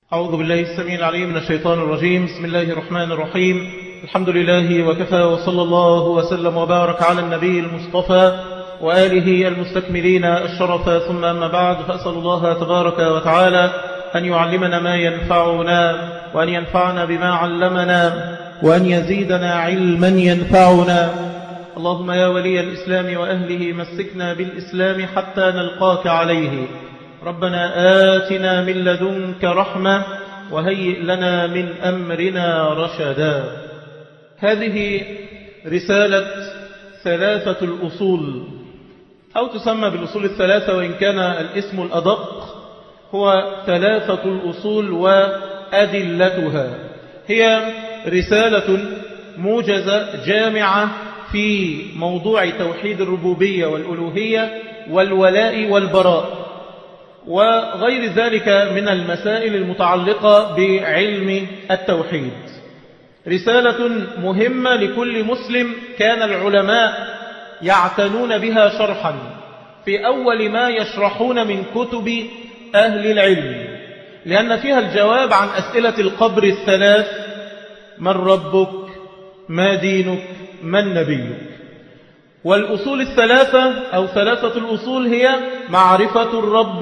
أعوذ بالله السميع العليم من الشيطان الرجيم بسم الله الرحمن الرحيم الحمد لله وكفى وصلى الله وسلم وبارك على النبي المصطفى وآله المستكملين الشرف ثم أما بعد فأسأل الله تبارك وتعالى أن يعلمنا ما ينفعنا وأن ينفعنا بما علمنا وأن يزيدنا علما ينفعنا اللهم يا ولي الإسلام وأهله مسكنا بالإسلام حتى نلقاك عليه ربنا آتنا من لدنك رحمة وهيئ لنا من أمرنا رشدا هذه رسالة ثلاثة الأصول أو تسمى بالأصول الثلاثة وإن كان الاسم الأدق هو ثلاثة الأصول وأدلتها هي رسالة موجزة جامعة في موضوع توحيد الربوبية والألوهية والولاء والبراء وغير ذلك من المسائل المتعلقة بعلم التوحيد رسالة مهمة لكل مسلم كان العلماء يعتنون بها شرحا في أول ما يشرحون من كتب أهل العلم لأن فيها الجواب عن أسئلة القبر الثلاث من ربك ما دينك من نبيك والأصول الثلاثة أو ثلاثة الأصول هي معرفة الرب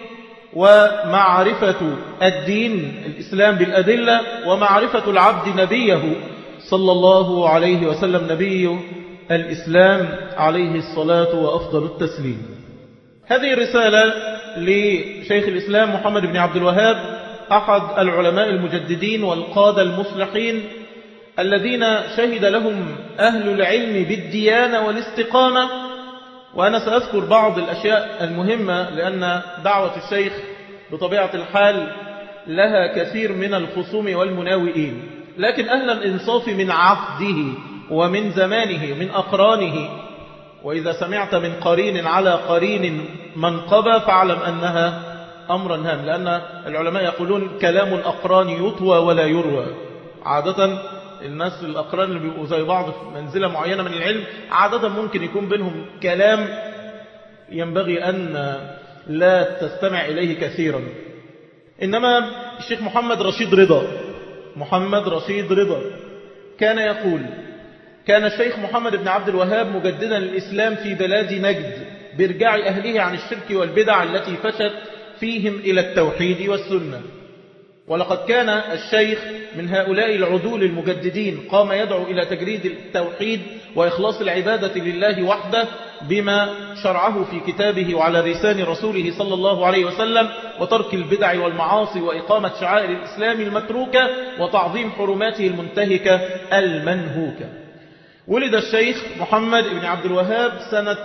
ومعرفة الدين الإسلام بالأدلة ومعرفة العبد نبيه صلى الله عليه وسلم نبي الإسلام عليه الصلاة وأفضل التسليم هذه الرسالة لشيخ الإسلام محمد بن عبد الوهاب أحد العلماء المجددين والقادة المصلحين الذين شهد لهم أهل العلم بالديانة والاستقامة وأنا سأذكر بعض الأشياء المهمة لأن دعوة الشيخ بطبيعة الحال لها كثير من الخصوم والمناوئين لكن أهل الإنصاف من عقده ومن زمانه من أقرانه وإذا سمعت من قرين على قرين منقبة فاعلم أنها أمرا هام لأن العلماء يقولون كلام الأقران يطوى ولا يروى عادة الناس الأقران اللي بيبقوا زي بعض في منزلة معينة من العلم عادة ممكن يكون بينهم كلام ينبغي أن لا تستمع إليه كثيرا إنما الشيخ محمد رشيد رضا محمد رشيد رضا كان يقول كان الشيخ محمد بن عبد الوهاب مجددا الإسلام في بلاد نجد بإرجاع أهله عن الشرك والبدع التي فشت فيهم إلى التوحيد والسنة ولقد كان الشيخ من هؤلاء العدول المجددين قام يدعو إلى تجريد التوحيد وإخلاص العبادة لله وحده بما شرعه في كتابه وعلى لسان رسوله صلى الله عليه وسلم وترك البدع والمعاصي وإقامة شعائر الإسلام المتروكة وتعظيم حرماته المنتهكة المنهوكة ولد الشيخ محمد بن عبد الوهاب سنة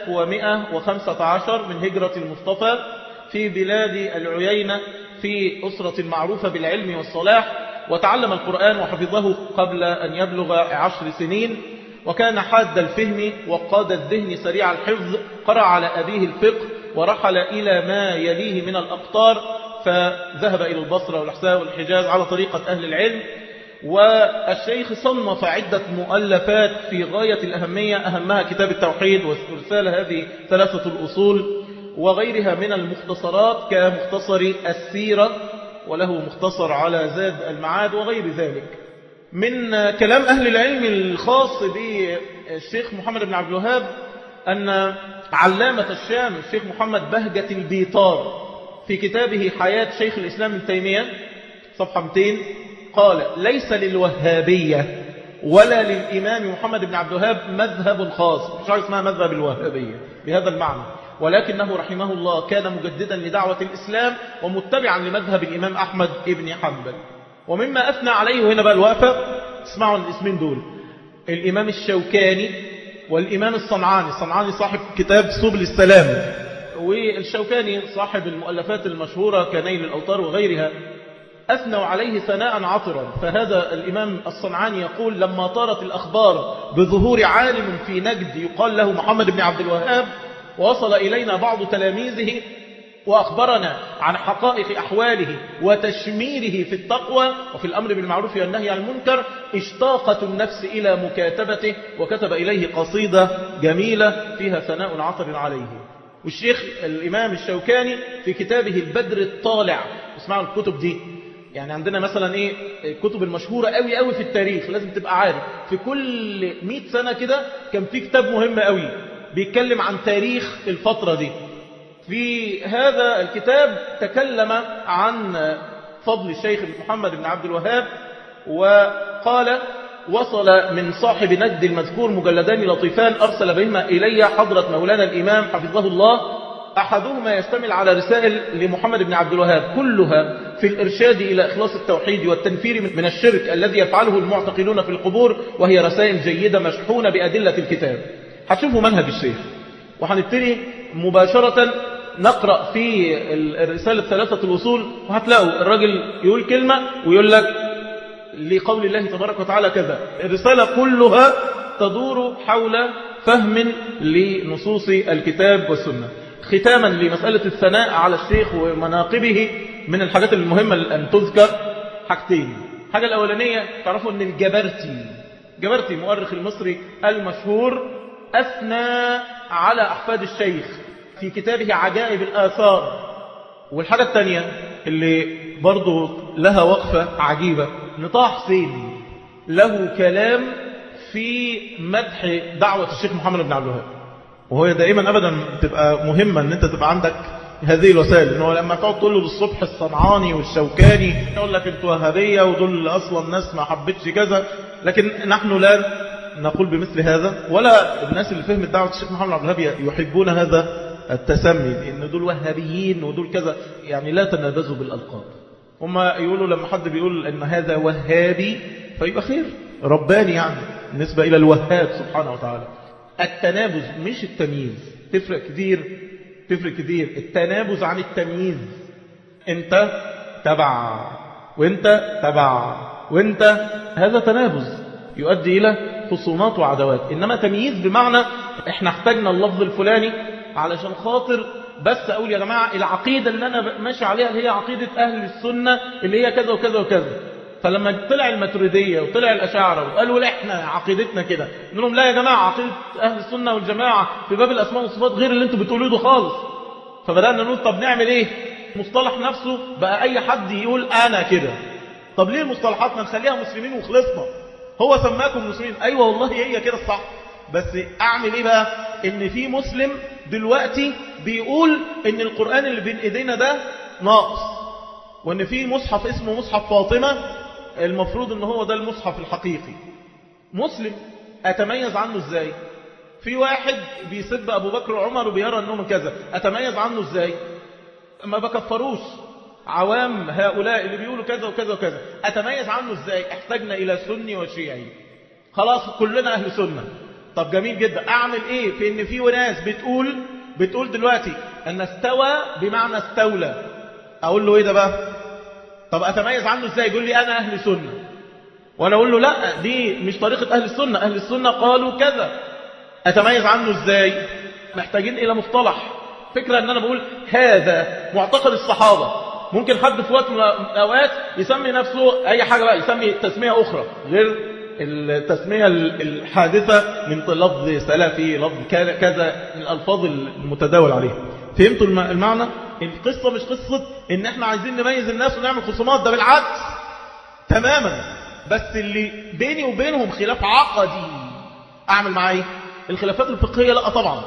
1115 من هجرة المصطفى في بلاد العيينة في أسرة معروفة بالعلم والصلاح وتعلم القرآن وحفظه قبل أن يبلغ عشر سنين وكان حاد الفهم وقاد الذهن سريع الحفظ قرأ على أبيه الفقه ورحل إلى ما يليه من الأقطار فذهب إلى البصرة والحساء والحجاز على طريقة أهل العلم والشيخ صنف عدة مؤلفات في غاية الأهمية أهمها كتاب التوحيد ورسالة هذه ثلاثة الأصول وغيرها من المختصرات كمختصر السيرة وله مختصر على زاد المعاد وغير ذلك من كلام أهل العلم الخاص بالشيخ محمد بن عبد الوهاب أن علامة الشام الشيخ محمد بهجة البيطار في كتابه حياة شيخ الإسلام ابن تيمية صفحة 200 قال ليس للوهابية ولا للإمام محمد بن عبد الوهاب مذهب خاص مش عارف اسمها مذهب الوهابية بهذا المعنى ولكنه رحمه الله كان مجددا لدعوة الإسلام ومتبعا لمذهب الإمام أحمد ابن حنبل ومما أثنى عليه هنا بقى الوقفة اسمعوا الاسمين دول الإمام الشوكاني والإمام الصنعاني الصنعاني صاحب كتاب سبل السلام والشوكاني صاحب المؤلفات المشهورة كنيل الأوطار وغيرها أثنوا عليه ثناء عطرا فهذا الإمام الصنعاني يقول لما طارت الأخبار بظهور عالم في نجد يقال له محمد بن عبد الوهاب وصل إلينا بعض تلاميذه وأخبرنا عن حقائق أحواله وتشميره في التقوى وفي الأمر بالمعروف والنهي عن المنكر اشتاقت النفس إلى مكاتبته وكتب إليه قصيدة جميلة فيها ثناء عطر عليه والشيخ الإمام الشوكاني في كتابه البدر الطالع اسمعوا الكتب دي يعني عندنا مثلا ايه الكتب المشهورة قوي قوي في التاريخ لازم تبقى عارف في كل 100 سنة كده كان في كتاب مهم قوي بيتكلم عن تاريخ الفترة دي في هذا الكتاب تكلم عن فضل الشيخ محمد بن عبد الوهاب وقال وصل من صاحب نجد المذكور مجلدان لطيفان أرسل بهما إلي حضرة مولانا الإمام حفظه الله أحدهما يشتمل على رسائل لمحمد بن عبد الوهاب كلها في الإرشاد إلى إخلاص التوحيد والتنفير من الشرك الذي يفعله المعتقلون في القبور وهي رسائل جيدة مشحونة بأدلة الكتاب هتشوفوا منهج الشيخ وهنبتدي مباشرة نقرأ في الرسالة ثلاثة الوصول وهتلاقوا الراجل يقول كلمة ويقول لك لقول الله تبارك وتعالى كذا الرسالة كلها تدور حول فهم لنصوص الكتاب والسنة ختاما لمسألة الثناء على الشيخ ومناقبه من الحاجات المهمة أن تذكر حاجتين حاجة الأولانية تعرفوا أن الجبرتي جبرتي مؤرخ المصري المشهور أثنى على أحفاد الشيخ في كتابه عجائب الآثار والحاجة الثانية اللي برضو لها وقفة عجيبة نطاع حسين له كلام في مدح دعوة الشيخ محمد بن عبد الوهاب وهو دائما أبدا تبقى مهمة أن أنت تبقى عندك هذه الوسائل انه لما تقعد تقول له الصبح الصنعاني والشوكاني يقول لك انتوا وهابيه ودول اصلا الناس ما حبتش كذا لكن نحن لا نقول بمثل هذا ولا الناس اللي فهمت دعوه الشيخ محمد عبد الوهاب يحبون هذا التسمي ان دول وهابيين ودول كذا يعني لا تنابزوا بالالقاب هم يقولوا لما حد بيقول ان هذا وهابي فيبقى خير رباني يعني بالنسبه الى الوهاب سبحانه وتعالى التنابز مش التمييز تفرق كتير تفرق كتير التنابز عن التمييز انت تبع وانت تبع وانت هذا تنابز يؤدي الى خصومات وعداوات انما تمييز بمعنى احنا احتاجنا اللفظ الفلاني علشان خاطر بس اقول يا جماعة العقيدة اللي انا ماشي عليها اللي هي عقيدة اهل السنة اللي هي كذا وكذا وكذا فلما طلع الماتريدية وطلع الأشاعرة وقالوا لا احنا عقيدتنا كده نقول لهم لا يا جماعة عقيدة أهل السنة والجماعة في باب الأسماء والصفات غير اللي انتوا بتقولوه ده خالص فبدأنا نقول طب نعمل ايه مصطلح نفسه بقى أي حد يقول أنا كده طب ليه المصطلحات ما نخليها مسلمين وخلصنا هو سماكم مسلمين أيوة والله هي كده الصح بس أعمل ايه بقى ان في مسلم دلوقتي بيقول ان القرآن اللي بين ايدينا ده ناقص وان في مصحف اسمه مصحف فاطمة المفروض ان هو ده المصحف الحقيقي مسلم اتميز عنه ازاي في واحد بيسب ابو بكر وعمر وبيرى انهم كذا اتميز عنه ازاي ما بكفروش عوام هؤلاء اللي بيقولوا كذا وكذا وكذا اتميز عنه ازاي احتاجنا الى سني وشيعي خلاص كلنا اهل سنة طب جميل جدا اعمل ايه في ان في ناس بتقول بتقول دلوقتي ان استوى بمعنى استولى اقول له ايه ده بقى طب اتميز عنه ازاي يقول لي انا اهل سنة وانا اقول له لا دي مش طريقة اهل السنة اهل السنة قالوا كذا اتميز عنه ازاي محتاجين الى مصطلح فكرة ان انا بقول هذا معتقد الصحابة ممكن حد في وقت من الاوقات يسمي نفسه اي حاجة بقى يسمي تسمية اخرى غير التسمية الحادثة من لفظ سلفي لفظ كذا من الألفاظ المتداول عليها فهمتوا المعنى القصة مش قصة ان احنا عايزين نميز الناس ونعمل خصومات ده بالعكس تماما بس اللي بيني وبينهم خلاف عقدي اعمل معاه ايه الخلافات الفقهية لا طبعا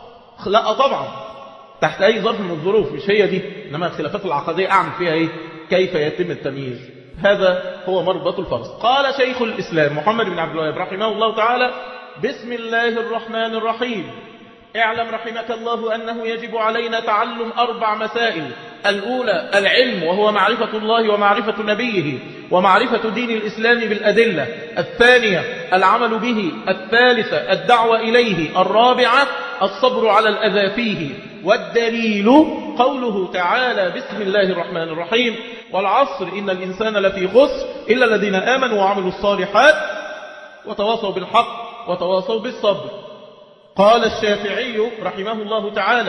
لا طبعا تحت اي ظرف من الظروف مش هي دي انما الخلافات العقدية اعمل فيها ايه كيف يتم التمييز هذا هو مربط الفرس قال شيخ الإسلام محمد بن عبد الوهاب رحمه الله تعالى بسم الله الرحمن الرحيم اعلم رحمك الله أنه يجب علينا تعلم أربع مسائل الأولى العلم وهو معرفة الله ومعرفة نبيه ومعرفة دين الإسلام بالأدلة الثانية العمل به الثالثة الدعوة إليه الرابعة الصبر على الأذى فيه والدليل قوله تعالى بسم الله الرحمن الرحيم والعصر إن الإنسان لفي خسر إلا الذين آمنوا وعملوا الصالحات وتواصوا بالحق وتواصوا بالصبر قال الشافعي رحمه الله تعالى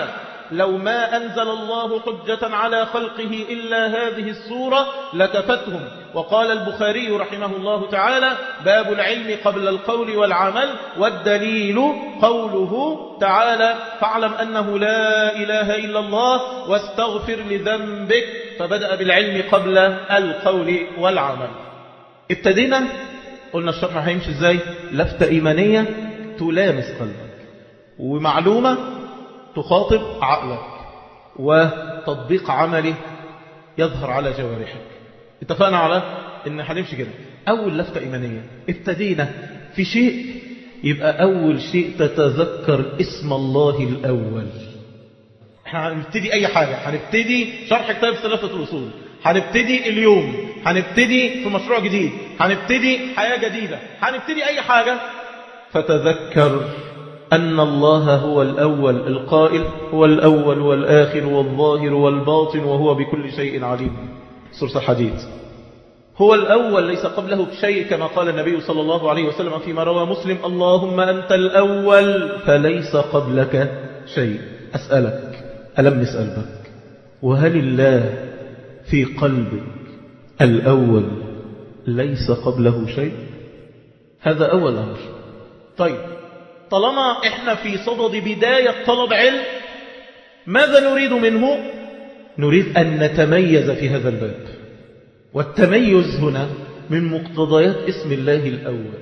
لو ما أنزل الله حجة على خلقه إلا هذه السورة لكفتهم وقال البخاري رحمه الله تعالى باب العلم قبل القول والعمل والدليل قوله تعالى فاعلم أنه لا إله إلا الله واستغفر لذنبك فبدأ بالعلم قبل القول والعمل ابتدينا قلنا الشرح هيمشي ازاي لفتة إيمانية تلامس قلبك ومعلومة تخاطب عقلك وتطبيق عملي يظهر على جوارحك اتفقنا على ان هنمشي كده اول لفتة ايمانية ابتدينا في شيء يبقى اول شيء تتذكر اسم الله الاول احنا هنبتدي اي حاجة هنبتدي شرح كتاب ثلاثة الاصول هنبتدي اليوم هنبتدي في مشروع جديد هنبتدي حياة جديدة هنبتدي اي حاجة فتذكر أن الله هو الأول القائل هو الأول والآخر والظاهر والباطن وهو بكل شيء عليم سورة الحديد هو الأول ليس قبله شيء كما قال النبي صلى الله عليه وسلم فيما روى مسلم اللهم أنت الأول فليس قبلك شيء أسألك ألمس قلبك وهل الله في قلبك الأول ليس قبله شيء هذا أول أمر طيب طالما احنا في صدد بداية طلب علم ماذا نريد منه نريد أن نتميز في هذا الباب والتميز هنا من مقتضيات اسم الله الأول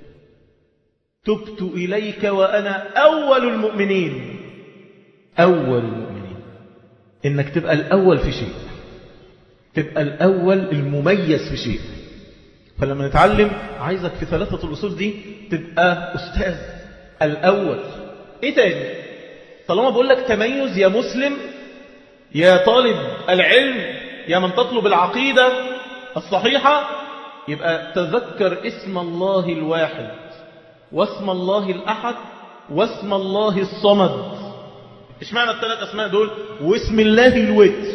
تبت إليك وأنا أول المؤمنين أول المؤمنين إنك تبقى الأول في شيء تبقى الأول المميز في شيء فلما نتعلم عايزك في ثلاثة الأصول دي تبقى أستاذ الأول إيه تاني طالما بقول لك تميز يا مسلم يا طالب العلم يا من تطلب العقيدة الصحيحة يبقى تذكر اسم الله الواحد واسم الله الأحد واسم الله الصمد ايش معنى الثلاث أسماء دول واسم الله الوتر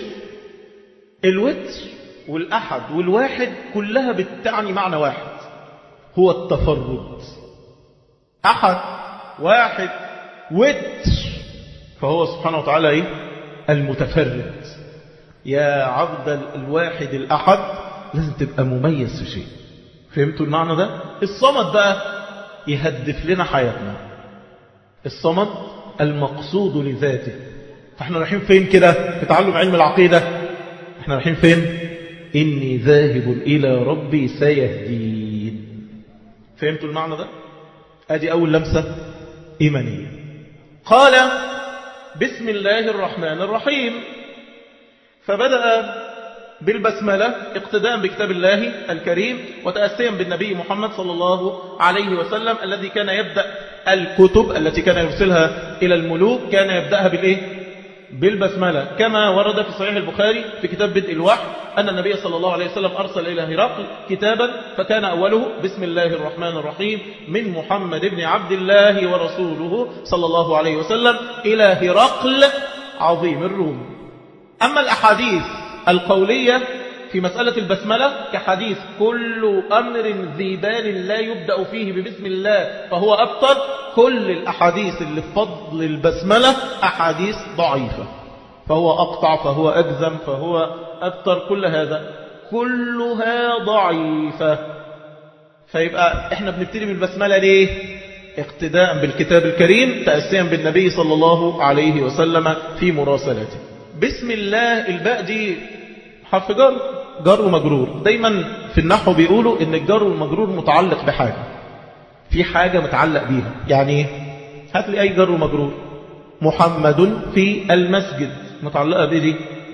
الوتر والأحد والواحد كلها بتعني معنى واحد هو التفرد أحد واحد وتر فهو سبحانه وتعالى إيه؟ المتفرد يا عبد الواحد الأحد لازم تبقى مميز في شيء فهمتوا المعنى ده الصمد بقى يهدف لنا حياتنا الصمد المقصود لذاته فاحنا رايحين فين كده في تعلم علم العقيدة احنا رايحين فين إني ذاهب إلى ربي سيهدين فهمتوا المعنى ده ادي أول لمسة إيمانية قال بسم الله الرحمن الرحيم فبدأ بالبسملة اقتداء بكتاب الله الكريم وتأسيا بالنبي محمد صلى الله عليه وسلم الذي كان يبدأ الكتب التي كان يرسلها إلى الملوك كان يبدأها بالإيه؟ بالبسملة كما ورد في صحيح البخاري في كتاب بدء الوحي أن النبي صلى الله عليه وسلم أرسل إلى هرقل كتابا فكان أوله بسم الله الرحمن الرحيم من محمد بن عبد الله ورسوله صلى الله عليه وسلم إلى هرقل عظيم الروم أما الأحاديث القولية في مسألة البسملة كحديث كل أمر ذي بال لا يبدأ فيه ببسم الله فهو أبطل كل الأحاديث اللي في فضل البسملة أحاديث ضعيفة فهو أقطع فهو أجزم فهو أبطر كل هذا كلها ضعيفة فيبقى احنا بنبتدي بالبسملة ليه اقتداء بالكتاب الكريم تأسيا بالنبي صلى الله عليه وسلم في مراسلاته بسم الله الباء دي حرف جر جر ومجرور دايما في النحو بيقولوا ان الجر والمجرور متعلق بحاجة في حاجة متعلق بيها يعني هات لي اي جر ومجرور محمد في المسجد متعلقة بدي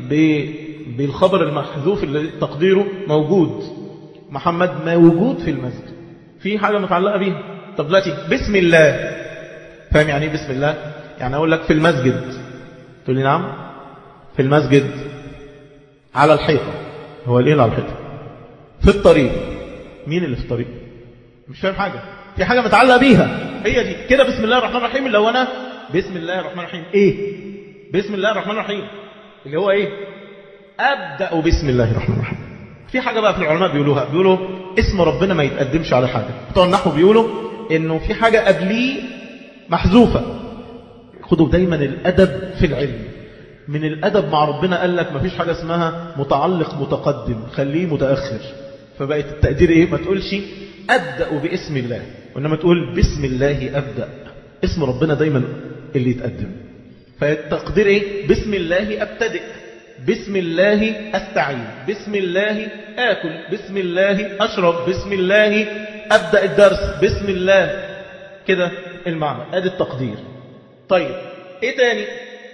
بالخبر المحذوف اللي تقديره موجود محمد موجود في المسجد في حاجة متعلقة بيها طب دلوقتي بسم الله فاهم يعني ايه بسم الله يعني اقول لك في المسجد تقول لي نعم في المسجد على الحيطة هو الايه على الحيطة في الطريق مين اللي في الطريق مش فاهم حاجة في حاجة متعلقة بيها هي دي كده بسم الله الرحمن الرحيم اللي هو انا بسم الله الرحمن الرحيم ايه بسم الله الرحمن الرحيم اللي هو ايه ابدأ بسم الله الرحمن الرحيم في حاجة بقى في العلماء بيقولوها بيقولوا اسم ربنا ما يتقدمش على حاجة بتوع النحو بيقولوا انه في حاجة قبليه محذوفة خدوا دايما الادب في العلم من الأدب مع ربنا قال لك مفيش حاجة اسمها متعلق متقدم خليه متأخر فبقت التقدير ايه ما تقولش أبدأ باسم الله وإنما تقول بسم الله أبدأ اسم ربنا دايما اللي يتقدم فالتقدير ايه بسم الله أبتدئ بسم الله أستعين بسم الله آكل بسم الله أشرب بسم الله أبدأ الدرس بسم الله كده المعنى ادي التقدير طيب ايه تاني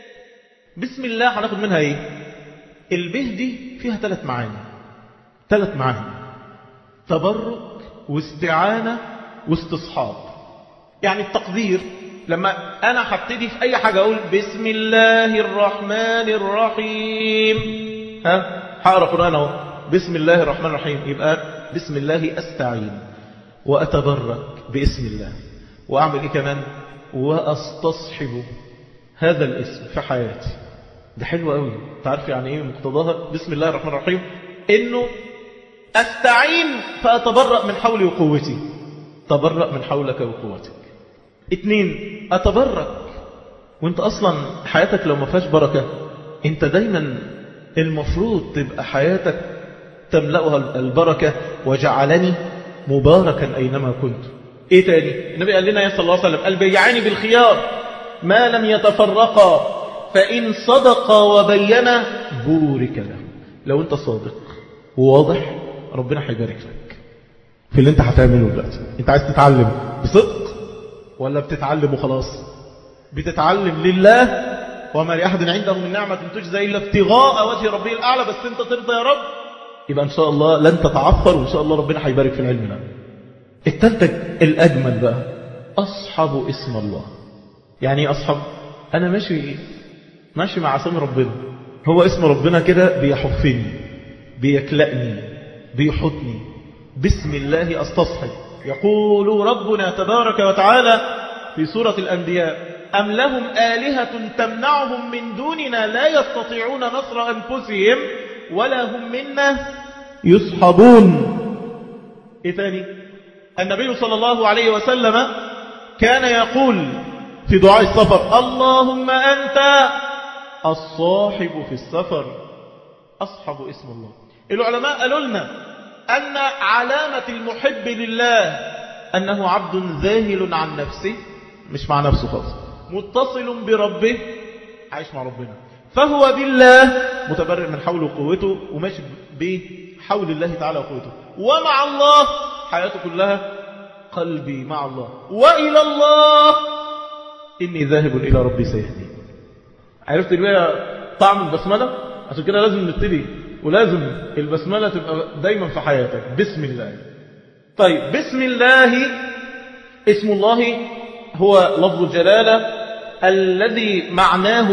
بسم الله هناخد منها ايه البه دي فيها ثلاث معاني ثلاث معاني تبرك واستعانة واستصحاب يعني التقدير لما انا هبتدي في اي حاجة اقول بسم الله الرحمن الرحيم ها هقرا قرآن اهو بسم الله الرحمن الرحيم يبقى بسم الله استعين واتبرك باسم الله واعمل ايه كمان واستصحب هذا الاسم في حياتي ده حلو قوي تعرف يعني ايه مقتضاها بسم الله الرحمن الرحيم انه استعين فاتبرأ من حولي وقوتي تبرأ من حولك وقوتك اتنين اتبرك وانت اصلا حياتك لو ما فيهاش بركة انت دايما المفروض تبقى حياتك تملأها البركة وجعلني مباركا اينما كنت ايه تاني النبي قال لنا صلى الله عليه وسلم قال بيعاني بالخيار ما لم يتفرقا فإن صدق وبين بورك له لو انت صادق وواضح ربنا هيبارك لك في اللي انت هتعمله دلوقتي انت عايز تتعلم بصدق ولا بتتعلم وخلاص بتتعلم لله وما لأحد عنده من نعمة تجزى إلا ابتغاء وجه ربه الأعلى بس انت ترضى يا رب يبقى ان شاء الله لن تتعثر وان شاء الله ربنا هيبارك في العلم ده التالتة الأجمل بقى أصحب اسم الله يعني ايه أصحب أنا ماشي ماشي مع اسم ربنا هو اسم ربنا كده بيحفني بيكلأني بيحطني بسم الله أستصحب يقول ربنا تبارك وتعالى في سورة الأنبياء أم لهم آلهة تمنعهم من دوننا لا يستطيعون نصر أنفسهم ولا هم منا يصحبون إيه ثاني النبي صلى الله عليه وسلم كان يقول في دعاء السفر اللهم أنت الصاحب في السفر أصحب اسم الله العلماء قالوا لنا أن علامة المحب لله أنه عبد ذاهل عن نفسه مش مع نفسه خالص متصل بربه عايش مع ربنا فهو بالله متبرئ من حوله وقوته وماشي بحول الله تعالى وقوته ومع الله حياته كلها قلبي مع الله وإلى الله إني ذاهب إلى ربي سيهدي عرفت بقى طعم البسملة عشان كده لازم نبتدي ولازم البسملة تبقى دايما في حياتك بسم الله طيب بسم الله اسم الله هو لفظ الجلالة الذي معناه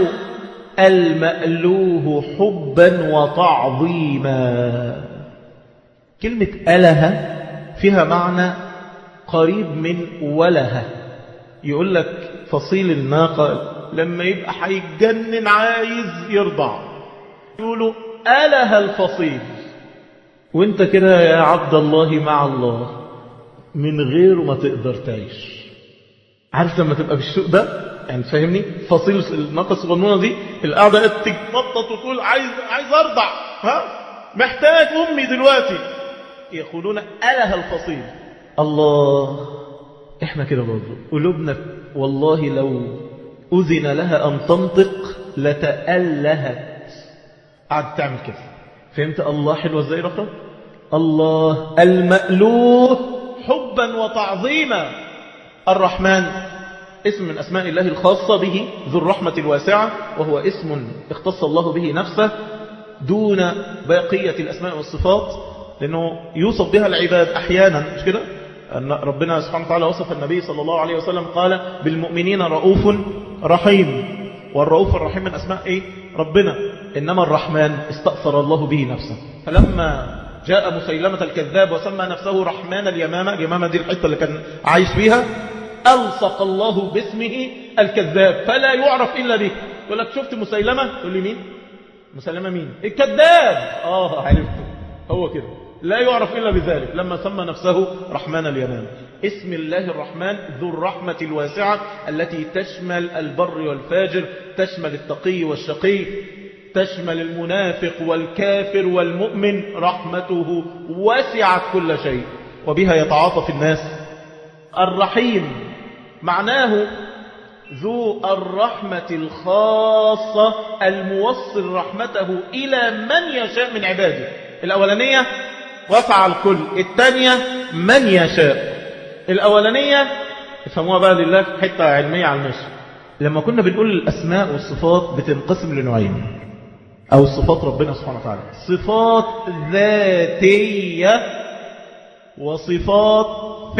المألوه حبا وتعظيما كلمة أله فيها معنى قريب من وله يقول لك فصيل الناقة لما يبقى هيتجنن عايز يرضع يقولوا أله الفصيل وانت كده يا عبد الله مع الله من غيره ما تقدر تعيش عارف لما تبقى بالشوق ده يعني فاهمني فصيل الناقة الصغنونة دي القاعدة تتنطط وتقول عايز عايز ارضع ها محتاج امي دلوقتي يقولون اله الفصيل الله احنا كده برضه قلوبنا والله لو اذن لها ان تنطق لتألهت قعدت تعمل كده فهمت الله حلوة ازاي رقم الله المألوه حبا وتعظيما الرحمن اسم من أسماء الله الخاصة به ذو الرحمة الواسعة وهو اسم اختص الله به نفسه دون بقية الأسماء والصفات لأنه يوصف بها العباد أحيانا مش كده أن ربنا سبحانه وتعالى وصف النبي صلى الله عليه وسلم قال بالمؤمنين رؤوف رحيم والرؤوف الرحيم من أسماء إيه؟ ربنا إنما الرحمن استأثر الله به نفسه فلما جاء مسيلمة الكذاب وسمى نفسه رحمن اليمامة اليمامة دي الحتة اللي كان عايش فيها ألصق الله باسمه الكذاب فلا يعرف إلا به يقول لك شفت مسيلمة تقول لي مين مسيلمة مين الكذاب آه عرفته هو كده لا يعرف إلا بذلك لما سمى نفسه رحمن اليمام اسم الله الرحمن ذو الرحمة الواسعة التي تشمل البر والفاجر تشمل التقي والشقي تشمل المنافق والكافر والمؤمن رحمته وسعت كل شيء وبها يتعاطف الناس الرحيم معناه ذو الرحمة الخاصة الموصل رحمته إلى من يشاء من عباده الأولانية وسع الكل الثانية من يشاء الأولانية افهموها بقى لله حتة علمية على المشي لما كنا بنقول الأسماء والصفات بتنقسم لنوعين أو صفات ربنا سبحانه وتعالى صفات ذاتية وصفات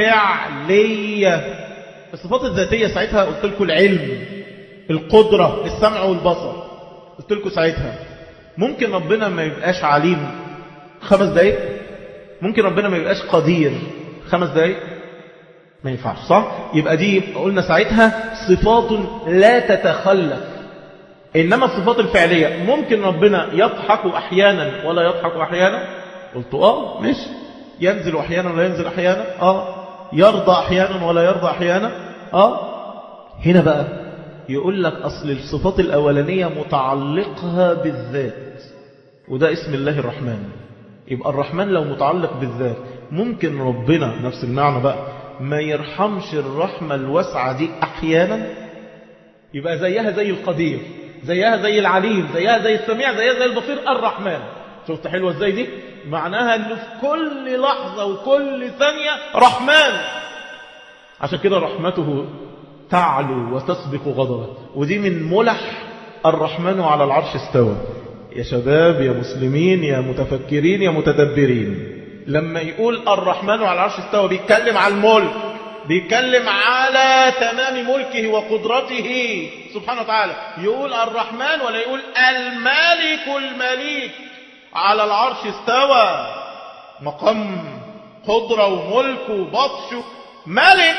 فعلية الصفات الذاتية ساعتها قلت لكم العلم القدرة السمع والبصر قلت لكم ساعتها ممكن ربنا ما يبقاش عليم خمس دقايق ممكن ربنا ما يبقاش قدير خمس دقايق ما ينفعش صح يبقى دي قلنا ساعتها صفات لا تتخلف إنما الصفات الفعلية ممكن ربنا يضحك أحيانا ولا يضحك أحيانا قلت آه ماشي ينزل أحيانا ولا ينزل أحيانا آه يرضى أحيانا ولا يرضى أحيانا آه هنا بقى يقول لك أصل الصفات الأولانية متعلقها بالذات وده اسم الله الرحمن يبقى الرحمن لو متعلق بالذات ممكن ربنا نفس المعنى بقى ما يرحمش الرحمة الواسعة دي أحيانا يبقى زيها زي القدير زيها زي العليم زيها زي السميع زيها زي البصير الرحمن شفت حلوة ازاي دي معناها انه في كل لحظة وكل ثانية رحمن عشان كده رحمته تعلو وتسبق غضبه ودي من ملح الرحمن على العرش استوى يا شباب يا مسلمين يا متفكرين يا متدبرين لما يقول الرحمن على العرش استوى بيتكلم على الملك بيتكلم على تمام ملكه وقدرته سبحانه وتعالى يقول الرحمن ولا يقول الملك المليك على العرش استوى مقام قدرة وملك وبطش ملك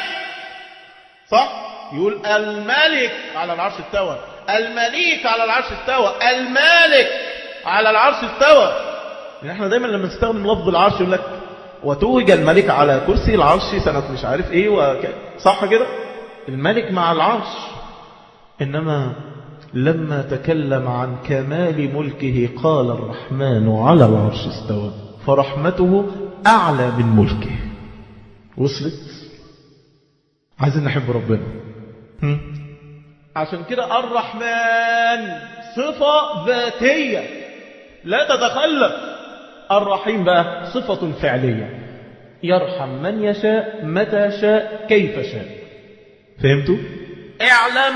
صح يقول الملك على العرش استوى المليك على العرش استوى المالك على العرش استوى يعني احنا دايما لما نستخدم لفظ العرش يقول لك وتوج الملك على كرسي العرش سنة مش عارف ايه وك... صح كده الملك مع العرش انما لما تكلم عن كمال ملكه قال الرحمن على العرش استوى فرحمته أعلى من ملكه وصلت عايزين نحب ربنا هم؟ عشان كده الرحمن صفة ذاتية لا تتخلف الرحيم بقى صفة فعلية يرحم من يشاء متى شاء كيف شاء فهمتوا؟ اعلم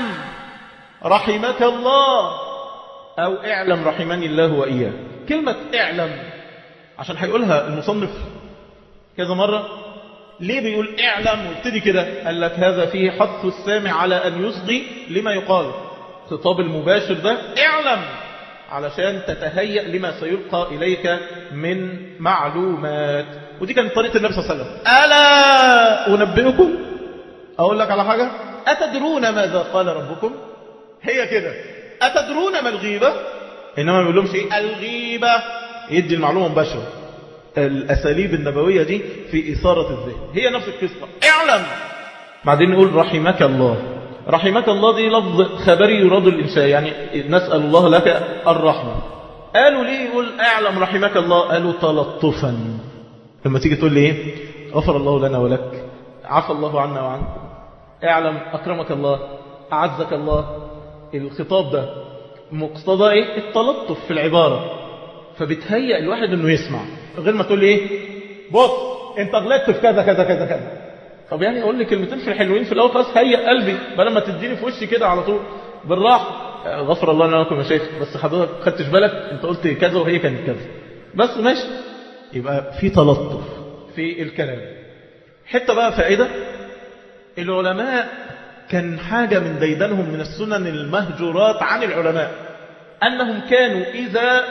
رحمك الله أو اعلم رحمني الله وإياه كلمة اعلم عشان هيقولها المصنف كذا مرة ليه بيقول اعلم وابتدي كده قال لك هذا فيه حث السامع على أن يصغي لما يقال خطاب المباشر ده اعلم علشان تتهيأ لما سيلقى إليك من معلومات ودي كانت طريقة النبي صلى الله عليه وسلم ألا أنبئكم أقول لك على حاجة أتدرون ماذا قال ربكم هي كده أتدرون ما الغيبة إنما ما بيقول لهمش إيه الغيبة يدي المعلومة مباشرة الأساليب النبوية دي في إثارة الذهن هي نفس القصة اعلم بعدين نقول رحمك الله رحمك الله دي لفظ خبري يراد الإنشاء يعني نسأل الله لك الرحمة قالوا ليه يقول اعلم رحمك الله قالوا تلطفا لما تيجي تقول لي ايه غفر الله لنا ولك عفى الله عنا وعنكم اعلم أكرمك الله أعزك الله الخطاب ده مقتضى ايه التلطف في العبارة فبتهيأ الواحد انه يسمع غير ما تقول لي ايه بص انت غلطت في كذا كذا كذا كذا طب يعني اقول لي كلمتين في الحلوين في الاول خلاص هيئ قلبي بدل ما تديني في وشي كده على طول بالراحه غفر الله لنا ولكم يا شيخ بس حضرتك خدتش بالك انت قلت كذا وهي كانت كذا بس ماشي يبقى في تلطف في الكلام حته بقى فائده العلماء كان حاجة من ديدنهم من السنن المهجورات عن العلماء أنهم كانوا إذا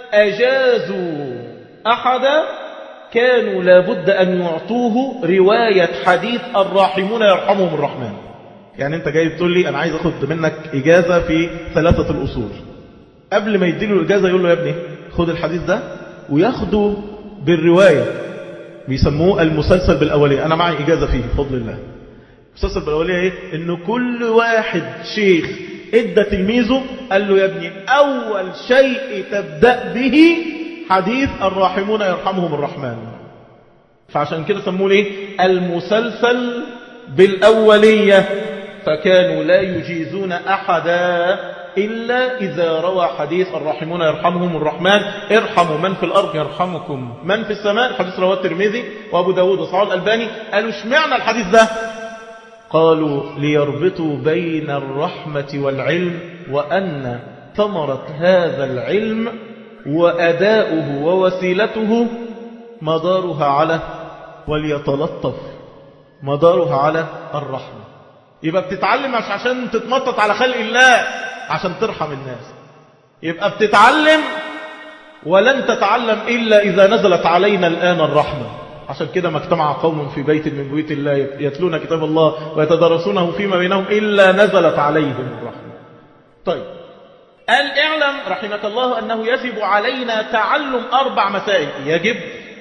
أجازوا أحدا كانوا لابد أن يعطوه رواية حديث الراحمون يرحمهم الرحمن يعني أنت جاي بتقول لي أنا عايز أخذ منك إجازة في ثلاثة الأصول قبل ما يديله الإجازة يقول له يا ابني خد الحديث ده وياخده بالرواية بيسموه المسلسل بالأولية أنا معي إجازة فيه بفضل الله المسلسل بالأولية إيه؟ إنه كل واحد شيخ ادى تلميذه قال له يا ابني أول شيء تبدأ به حديث الراحمون يرحمهم الرحمن فعشان كده سموه ليه المسلسل بالأولية فكانوا لا يجيزون أحدا إلا إذا روى حديث الراحمون يرحمهم الرحمن ارحموا من في الأرض يرحمكم من في السماء حديث رواه الترمذي وأبو داود وصحاب الألباني قالوا اشمعنى الحديث ده قالوا ليربطوا بين الرحمة والعلم وأن ثمرة هذا العلم وأداؤه ووسيلته مدارها على وليتلطف مدارها على الرحمة يبقى بتتعلم مش عشان تتمطط على خلق الله عشان ترحم الناس يبقى بتتعلم ولن تتعلم إلا إذا نزلت علينا الآن الرحمة عشان كده ما اجتمع قوم في بيت من بيوت الله يتلون كتاب الله ويتدرسونه فيما بينهم إلا نزلت عليهم الرحمة طيب قال اعلم رحمك الله أنه يجب علينا تعلم أربع مسائل يجب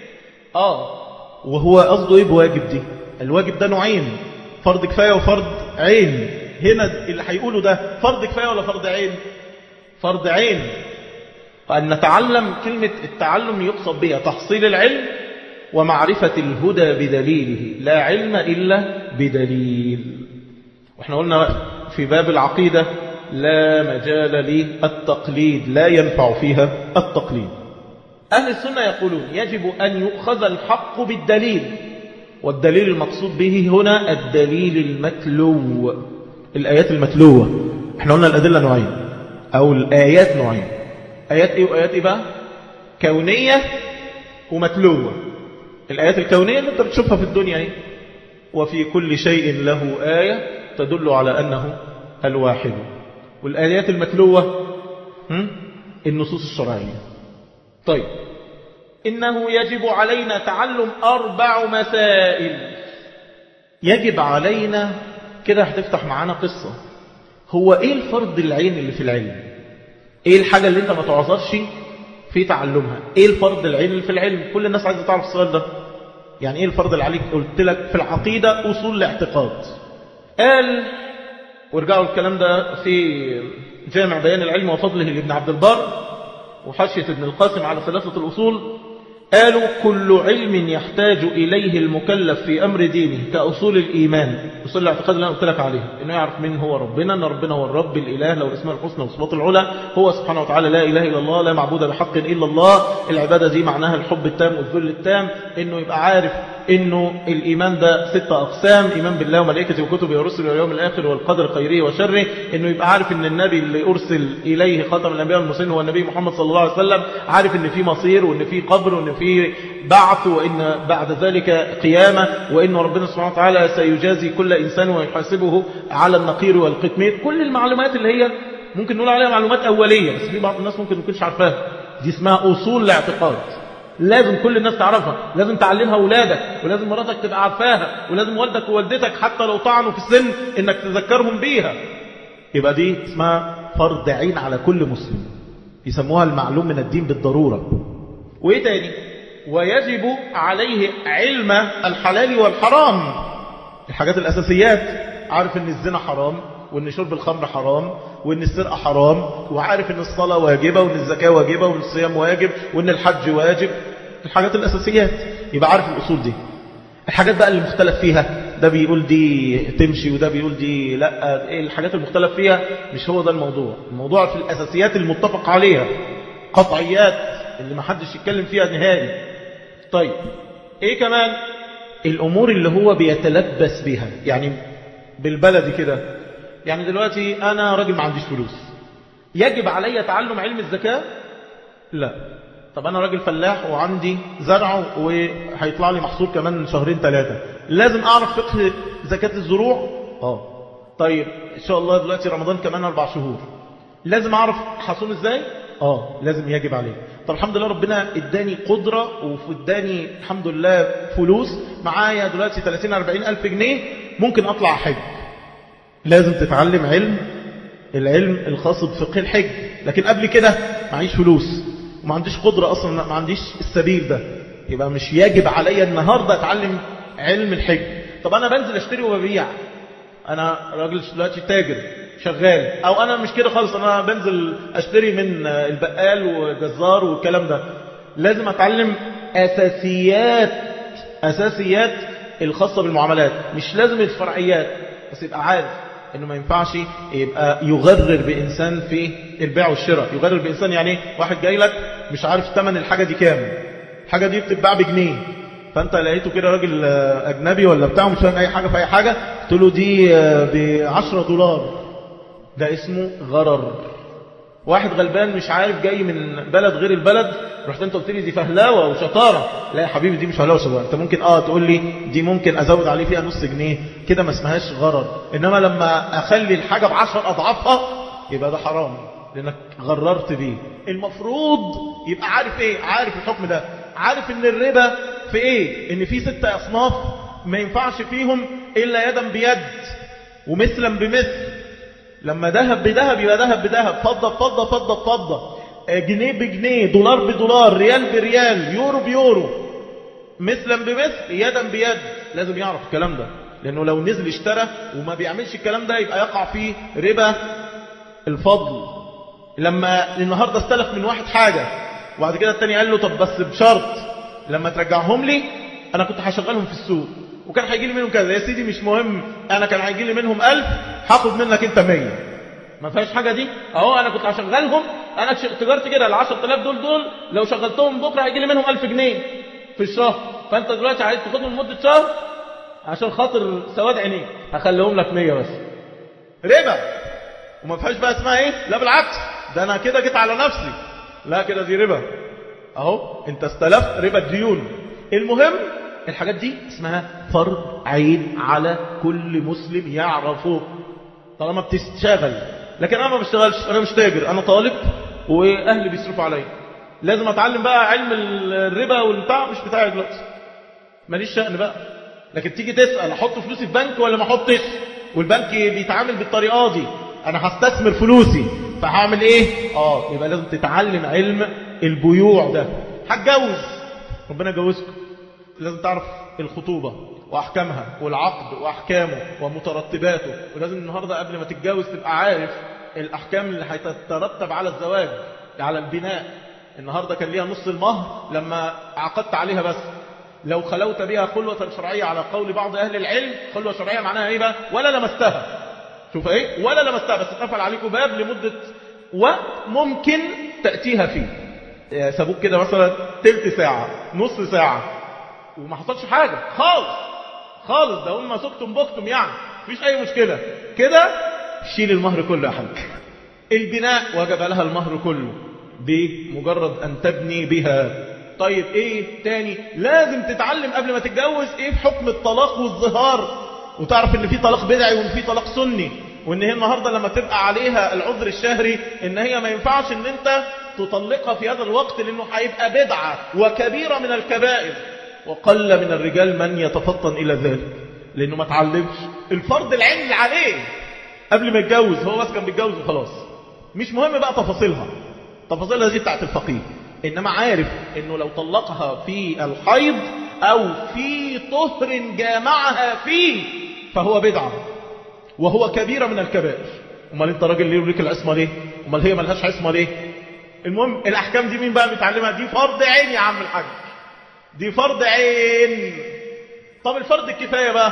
آه وهو قصده إيه بواجب دي الواجب ده نوعين فرض كفاية وفرض عين هنا اللي هيقوله ده فرض كفاية ولا فرض عين فرض عين فأن نتعلم كلمة التعلم يقصد بها تحصيل العلم ومعرفة الهدى بدليله لا علم إلا بدليل واحنا قلنا في باب العقيدة لا مجال للتقليد لا ينفع فيها التقليد أهل السنة يقولون يجب أن يؤخذ الحق بالدليل والدليل المقصود به هنا الدليل المتلو الآيات المتلوة احنا قلنا الأدلة نوعين أو الآيات نوعين آيات إيه وآيات إيه بقى كونية ومتلوة الآيات الكونية اللي انت بتشوفها في الدنيا ايه وفي كل شيء له آية تدل على أنه الواحد والآيات المتلوة هم؟ النصوص الشرعية طيب إنه يجب علينا تعلم أربع مسائل يجب علينا كده هتفتح معانا قصة هو إيه الفرض العين اللي في العلم إيه الحاجة اللي أنت ما تعذرش في تعلمها إيه الفرض العين اللي في العلم كل الناس عايزة تعرف السؤال ده يعني إيه الفرض اللي عليك قلت لك في العقيدة أصول الاعتقاد قال وارجعوا الكلام ده في جامع بيان العلم وفضله لابن عبد البر وحاشية ابن القاسم على ثلاثة الأصول قالوا كل علم يحتاج إليه المكلف في أمر دينه كأصول الإيمان أصول الاعتقاد اللي أنا قلت لك عليها إنه يعرف من هو ربنا أن ربنا هو الرب الإله له الأسماء الحسنى والصفات العلى هو سبحانه وتعالى لا إله إلا الله لا معبود بحق إلا الله العبادة دي معناها الحب التام والذل التام إنه يبقى عارف إنه الإيمان ده ستة أقسام إيمان بالله وملائكته وكتبه ورسله واليوم الآخر والقدر خيره وشره إنه يبقى عارف إن النبي اللي أرسل إليه خاتم الأنبياء والمرسلين هو النبي محمد صلى الله عليه وسلم عارف إن في مصير وإن في قبر وإن في بعث وإن بعد ذلك قيامة وإن ربنا سبحانه وتعالى سيجازي كل إنسان ويحاسبه على النقير والقطمير كل المعلومات اللي هي ممكن نقول عليها معلومات أولية بس في بعض الناس ممكن ما تكونش عارفاها دي اسمها أصول الاعتقاد لازم كل الناس تعرفها لازم تعلمها أولادك ولازم مراتك تبقى عارفاها ولازم والدك ووالدتك حتى لو طعنوا في السن إنك تذكرهم بيها يبقى دي اسمها فرض عين على كل مسلم يسموها المعلوم من الدين بالضرورة وإيه تاني ويجب عليه علم الحلال والحرام الحاجات الأساسيات عارف ان الزنا حرام وان شرب الخمر حرام وان السرقة حرام وعارف ان الصلاة واجبة وان الزكاة واجبة وان الصيام واجب وان الحج واجب الحاجات الأساسيات يبقى عارف الأصول دي الحاجات بقى اللي مختلف فيها ده بيقول دي تمشي وده بيقول دي لا إيه الحاجات المختلف فيها مش هو ده الموضوع الموضوع في الأساسيات المتفق عليها قطعيات اللي ما حدش يتكلم فيها نهائي طيب ايه كمان الامور اللي هو بيتلبس بها يعني بالبلدي كده يعني دلوقتي انا راجل ما عنديش فلوس يجب علي تعلم علم الزكاة لا طب انا راجل فلاح وعندي زرع وهيطلع لي محصول كمان شهرين ثلاثة لازم اعرف فقه زكاة الزروع اه طيب ان شاء الله دلوقتي رمضان كمان اربع شهور لازم اعرف حصول ازاي اه لازم يجب عليه طب الحمد لله ربنا اداني قدرة واداني الحمد لله فلوس معايا دلوقتي 30 40 الف جنيه ممكن اطلع حج لازم تتعلم علم العلم الخاص بفقه الحج لكن قبل كده معيش فلوس وما عنديش قدرة اصلا ما عنديش السبيل ده يبقى مش يجب عليا النهاردة اتعلم علم الحج طب انا بنزل اشتري وببيع انا راجل دلوقتي تاجر شغال او انا مش كده خالص انا بنزل اشتري من البقال وجزار والكلام ده لازم اتعلم اساسيات اساسيات الخاصة بالمعاملات مش لازم الفرعيات بس يبقى عارف انه ما ينفعش يبقى يغرر بانسان في البيع والشراء يغرر بانسان يعني واحد جاي لك مش عارف ثمن الحاجة دي كام الحاجة دي بتتباع بجنيه فانت لقيته كده راجل اجنبي ولا بتاعه مش فاهم اي حاجة في اي حاجة قلت له دي ب 10 دولار ده اسمه غرر واحد غلبان مش عارف جاي من بلد غير البلد رحت انت قلت لي دي فهلاوه وشطاره لا يا حبيبي دي مش فهلاوه وشطاره انت ممكن اه تقول لي دي ممكن ازود عليه فيها نص جنيه كده ما اسمهاش غرر انما لما اخلي الحاجه بعشر اضعافها يبقى ده حرام لانك غررت بيه المفروض يبقى عارف ايه عارف الحكم ده عارف ان الربا في ايه ان في ستة اصناف ما ينفعش فيهم الا يدا بيد ومثلا بمثل لما ذهب بذهب يبقى ذهب بذهب فضة بفضة فضة بفضة جنيه بجنيه دولار بدولار ريال بريال يورو بيورو مثلا بمثل يدا بيد لازم يعرف الكلام ده لأنه لو نزل اشترى وما بيعملش الكلام ده يبقى يقع فيه ربا الفضل لما النهاردة استلف من واحد حاجة وبعد كده التاني قال له طب بس بشرط لما ترجعهم لي أنا كنت هشغلهم في السوق وكان هيجي لي منهم كذا يا سيدي مش مهم أنا كان هيجي لي منهم ألف هاخد منك أنت مية ما فيهاش حاجة دي اهو انا كنت هشغلهم انا تجارتي كده ال 10000 دول دول لو شغلتهم بكره هيجي لي منهم 1000 جنيه في الشهر فانت دلوقتي عايز تاخدهم لمده شهر عشان خاطر سواد عينيك هخليهم لك 100 بس ربا وما فيهاش بقى اسمها ايه لا بالعكس ده انا كده جيت على نفسي لا كده دي ربا اهو انت استلفت ربا الديون المهم الحاجات دي اسمها فرض عين على كل مسلم يعرفه طالما بتشتغل لكن انا ما بشتغلش انا مش تاجر انا طالب واهلي بيصرفوا عليا لازم اتعلم بقى علم الربا والبتاع مش بتاعي دلوقتي ماليش شأن بقى لكن تيجي تسأل احط فلوسي في بنك ولا ما احطش والبنك بيتعامل بالطريقه دي انا هستثمر فلوسي فهعمل ايه اه يبقى لازم تتعلم علم البيوع ده هتجوز ربنا يجوزكم لازم تعرف الخطوبه وأحكامها والعقد وأحكامه ومترتباته ولازم النهاردة قبل ما تتجوز تبقى عارف الأحكام اللي هتترتب على الزواج على البناء النهاردة كان ليها نص المهر لما عقدت عليها بس لو خلوت بها خلوة شرعية على قول بعض أهل العلم خلوة شرعية معناها إيه بقى ولا لمستها شوف إيه ولا لمستها بس اتقفل عليكم باب لمدة وممكن تأتيها فيه سابوك كده مثلا تلت ساعة نص ساعة وما حصلش حاجة خالص خالص ده هم سكتم بكتم يعني مفيش اي مشكلة كده شيل المهر كله يا حاج البناء وجب لها المهر كله بمجرد ان تبني بها طيب ايه تاني لازم تتعلم قبل ما تتجوز ايه في حكم الطلاق والظهار وتعرف ان في طلاق بدعي وان في طلاق سني وان هي النهاردة لما تبقى عليها العذر الشهري ان هي ما ينفعش ان انت تطلقها في هذا الوقت لانه هيبقى بدعة وكبيرة من الكبائر وقل من الرجال من يتفطن إلى ذلك لأنه ما تعلمش الفرض العين اللي عليه قبل ما يتجوز هو بس كان بيتجوز وخلاص مش مهم بقى تفاصيلها تفاصيلها دي بتاعت الفقيه إنما عارف إنه لو طلقها في الحيض أو في طهر جامعها فيه فهو بدعة وهو كبيرة من الكبائر امال انت راجل ليه ليك العصمة ليه امال هي ملهاش عصمة ليه المهم الأحكام دي مين بقى بيتعلمها دي فرض عين يا عم الحاج دي فرض عين طب الفرض الكفاية بقى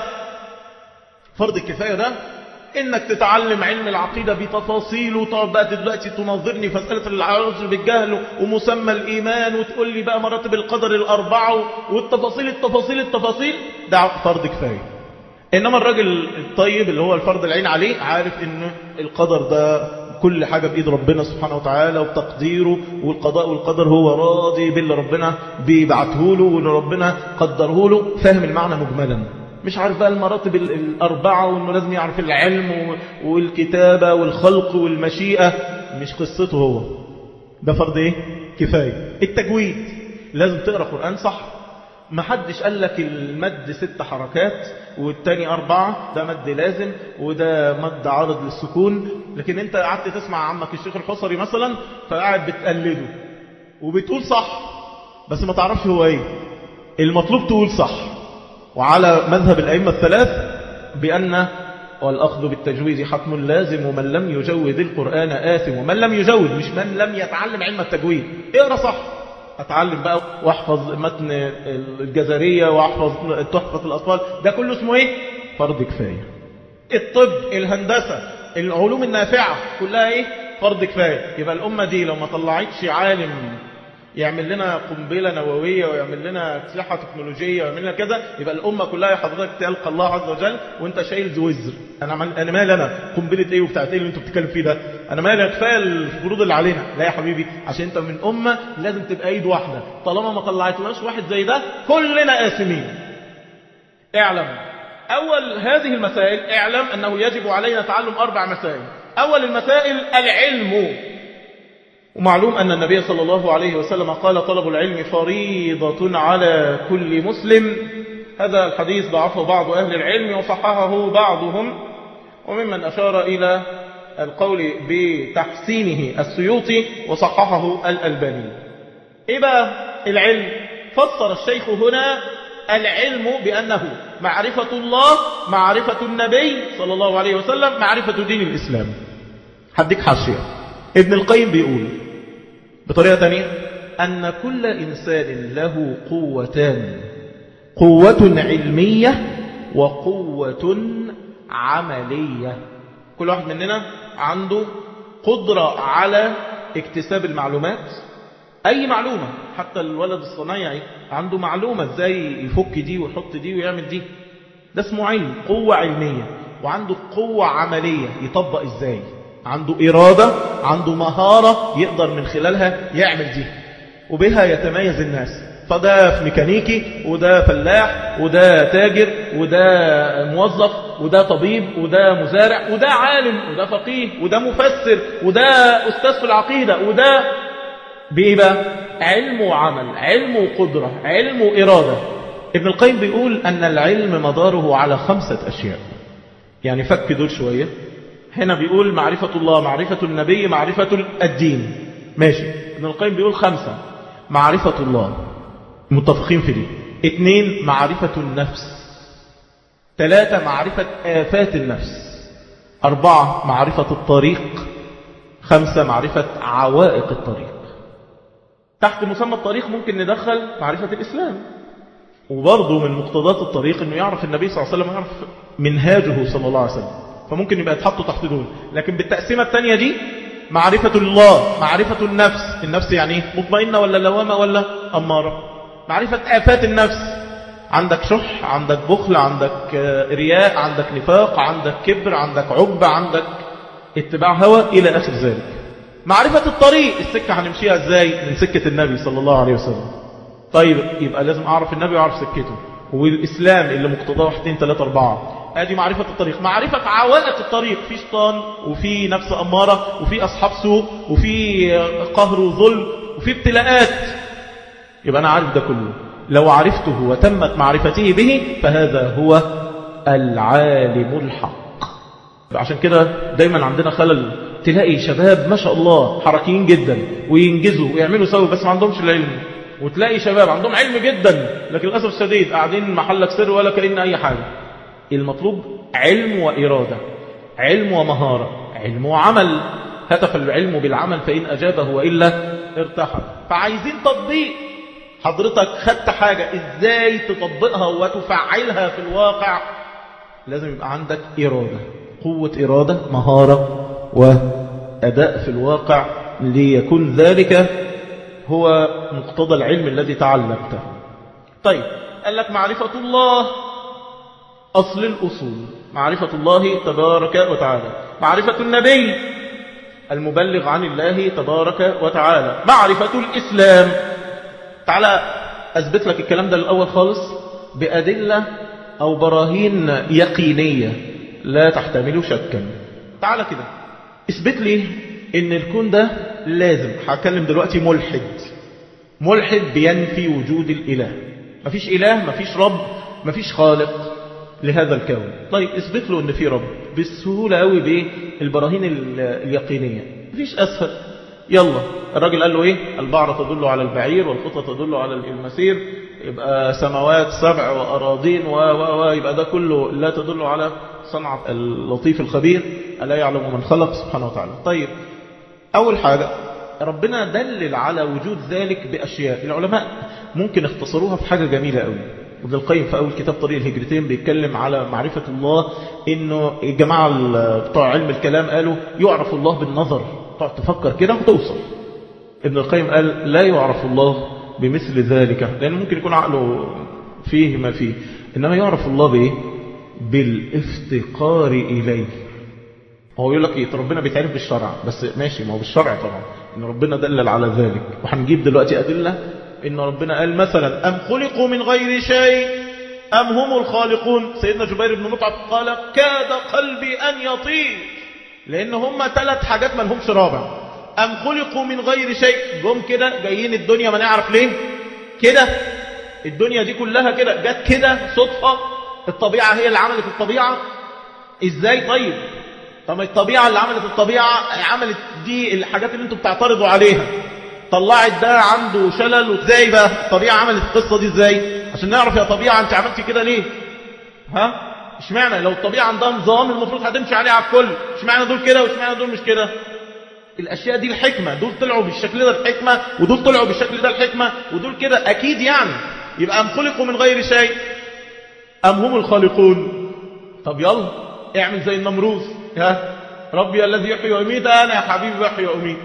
فرض الكفاية ده انك تتعلم علم العقيدة بتفاصيله وتقعد بقى دلوقتي تناظرني في مسألة العذر بالجهل ومسمى الإيمان وتقول لي بقى مراتب القدر الأربعة والتفاصيل التفاصيل التفاصيل ده فرض كفاية إنما الراجل الطيب اللي هو الفرض العين عليه عارف إن القدر ده كل حاجة بإيد ربنا سبحانه وتعالى وتقديره والقضاء والقدر هو راضي باللي ربنا بيبعته له واللي ربنا قدره له فاهم المعنى مجملا مش عارف بقى المراتب الأربعة وإنه لازم يعرف العلم والكتابة والخلق والمشيئة مش قصته هو ده فرض إيه؟ كفاية التجويد لازم تقرأ قرآن صح ما حدش قال لك المد ست حركات والتاني أربعة ده مد لازم وده مد عارض للسكون لكن انت قعدت تسمع عمك الشيخ الحصري مثلا فقاعد بتقلده وبتقول صح بس ما تعرفش هو ايه المطلوب تقول صح وعلى مذهب الأئمة الثلاث بأن والأخذ بالتجويد حتم لازم ومن لم يجود القرآن آثم ومن لم يجود مش من لم يتعلم علم التجويد اقرأ صح اتعلم بقى واحفظ متن الجزرية واحفظ تحفة الأطفال ده كله اسمه ايه فرض كفاية الطب الهندسة العلوم النافعة كلها ايه فرض كفاية يبقى الأمة دي لو ما طلعتش عالم يعمل لنا قنبلة نووية ويعمل لنا أسلحة تكنولوجية ويعمل لنا كذا يبقى الأمة كلها يا حضرتك تلقى الله عز وجل وانت شايل وزر أنا عمل أنا مالي أنا قنبلة إيه وبتاعت إيه اللي أنتوا بتتكلم فيه ده أنا مالي كفاية الفروض اللي علينا لا يا حبيبي عشان أنت من أمة لازم تبقى إيد واحدة طالما ما طلعتناش واحد زي ده كلنا آثمين اعلم أول هذه المسائل اعلم أنه يجب علينا تعلم أربع مسائل أول المسائل العلم ومعلوم أن النبي صلى الله عليه وسلم قال طلب العلم فريضة على كل مسلم هذا الحديث ضعفه بعض أهل العلم وصححه بعضهم وممن أشار إلى القول بتحسينه السيوطي وصححه الألباني إيه بقى العلم فسر الشيخ هنا العلم بأنه معرفة الله معرفة النبي صلى الله عليه وسلم معرفة دين الإسلام حديك حاشية ابن القيم بيقول بطريقة تانية أن كل إنسان له قوتان قوة علمية وقوة عملية كل واحد مننا عنده قدرة على اكتساب المعلومات أي معلومة حتى الولد الصنايعي عنده معلومة ازاي يفك دي ويحط دي ويعمل دي ده اسمه علم قوة علمية وعنده قوة عملية يطبق ازاي عنده إرادة عنده مهارة يقدر من خلالها يعمل دي وبها يتميز الناس فده في ميكانيكي وده فلاح وده تاجر وده موظف وده طبيب وده مزارع وده عالم وده فقيه وده مفسر وده أستاذ في العقيدة وده بإيه بقى؟ علم وعمل علم وقدرة علم وإرادة ابن القيم بيقول أن العلم مداره على خمسة أشياء يعني فك دول شوية هنا بيقول معرفة الله معرفة النبي معرفة الدين ماشي ابن القيم بيقول خمسة معرفة الله متفقين في دي اثنين معرفة النفس ثلاثة معرفة آفات النفس أربعة معرفة الطريق خمسة معرفة عوائق الطريق تحت مسمى الطريق ممكن ندخل معرفة الإسلام وبرضه من مقتضات الطريق أنه يعرف النبي صلى الله عليه وسلم يعرف منهاجه صلى الله عليه وسلم فممكن يبقى يتحطوا تحت دول لكن بالتقسيمة الثانية دي معرفة الله معرفة النفس النفس يعني مطمئنة ولا لوامة ولا أمارة معرفة آفات النفس عندك شح عندك بخل عندك رياء عندك نفاق عندك كبر عندك عجب عندك اتباع هوى إلى آخر ذلك معرفة الطريق السكة هنمشيها ازاي من سكة النبي صلى الله عليه وسلم طيب يبقى لازم أعرف النبي وأعرف سكته والإسلام اللي مقتضاه 1 2 3 4 ادي معرفة الطريق معرفة عوائق الطريق في شيطان وفي نفس أمارة وفي أصحاب سوء وفي قهر وظلم وفي ابتلاءات يبقى أنا عارف ده كله لو عرفته وتمت معرفته به فهذا هو العالم الحق عشان كده دايما عندنا خلل تلاقي شباب ما شاء الله حركيين جدا وينجزوا ويعملوا سوي بس ما عندهمش العلم وتلاقي شباب عندهم علم جدا لكن للأسف الشديد قاعدين محلك سر ولا كأن أي حاجة المطلوب علم وإرادة علم ومهارة علم وعمل هتف العلم بالعمل فإن أجابه وإلا ارتحل فعايزين تطبيق حضرتك خدت حاجة إزاي تطبقها وتفعلها في الواقع لازم يبقى عندك إرادة قوة إرادة مهارة وأداء في الواقع ليكون ذلك هو مقتضى العلم الذي تعلمته طيب قال لك معرفة الله أصل الأصول معرفة الله تبارك وتعالى معرفة النبي المبلغ عن الله تبارك وتعالى معرفة الإسلام تعالى أثبت لك الكلام ده الأول خالص بأدلة أو براهين يقينية لا تحتمل شكا تعالى كده اثبت لي ان الكون ده لازم هتكلم دلوقتي ملحد ملحد بينفي وجود الإله مفيش إله مفيش رب مفيش خالق لهذا الكون طيب اثبت له ان في رب بالسهولة قوي بالبراهين اليقينية مفيش أسهل يلا الراجل قال له ايه البعرة تدل على البعير والخطة تدل على المسير يبقى سماوات سبع وأراضين و و و يبقى ده كله لا تدل على صنعة اللطيف الخبير ألا يعلم من خلق سبحانه وتعالى طيب أول حاجة ربنا دلل على وجود ذلك بأشياء العلماء ممكن اختصروها في حاجة جميلة قوي ابن القيم في أول كتاب طريق الهجرتين بيتكلم على معرفة الله إنه الجماعة بتوع علم الكلام قالوا يعرف الله بالنظر تقعد تفكر كده وتوصل ابن القيم قال لا يعرف الله بمثل ذلك لأنه ممكن يكون عقله فيه ما فيه إنما يعرف الله بإيه بالافتقار إليه هو يقول لك إيه ربنا بيتعرف بالشرع بس ماشي ما هو بالشرع طبعا إن ربنا دلل على ذلك وهنجيب دلوقتي أدلة إن ربنا قال مثلا أم خلقوا من غير شيء أم هم الخالقون سيدنا جبير بن مطعم قال كاد قلبي أن يطير لأن هم ثلاث حاجات ما لهمش رابع أم خلقوا من غير شيء جم كده جايين الدنيا ما نعرف ليه كده الدنيا دي كلها كده جت كده صدفة الطبيعة هي اللي عملت الطبيعة ازاي طيب طب الطبيعة اللي عملت الطبيعة عملت دي الحاجات اللي انتوا بتعترضوا عليها طلعت ده عنده شلل وازاي بقى الطبيعة عملت القصة دي ازاي عشان نعرف يا طبيعة انت عملتي كده ليه ها اشمعنى لو الطبيعة عندها نظام المفروض هتمشي عليه على الكل اشمعنى دول كده واشمعنى دول مش كده الاشياء دي الحكمة دول طلعوا بالشكل ده الحكمة ودول طلعوا بالشكل ده الحكمة ودول كده اكيد يعني يبقى ام خلقوا من غير شيء ام هم الخالقون طب يلا اعمل زي النمروز ها ربي الذي يحيي ويميت انا يا حبيبي بحيي واميت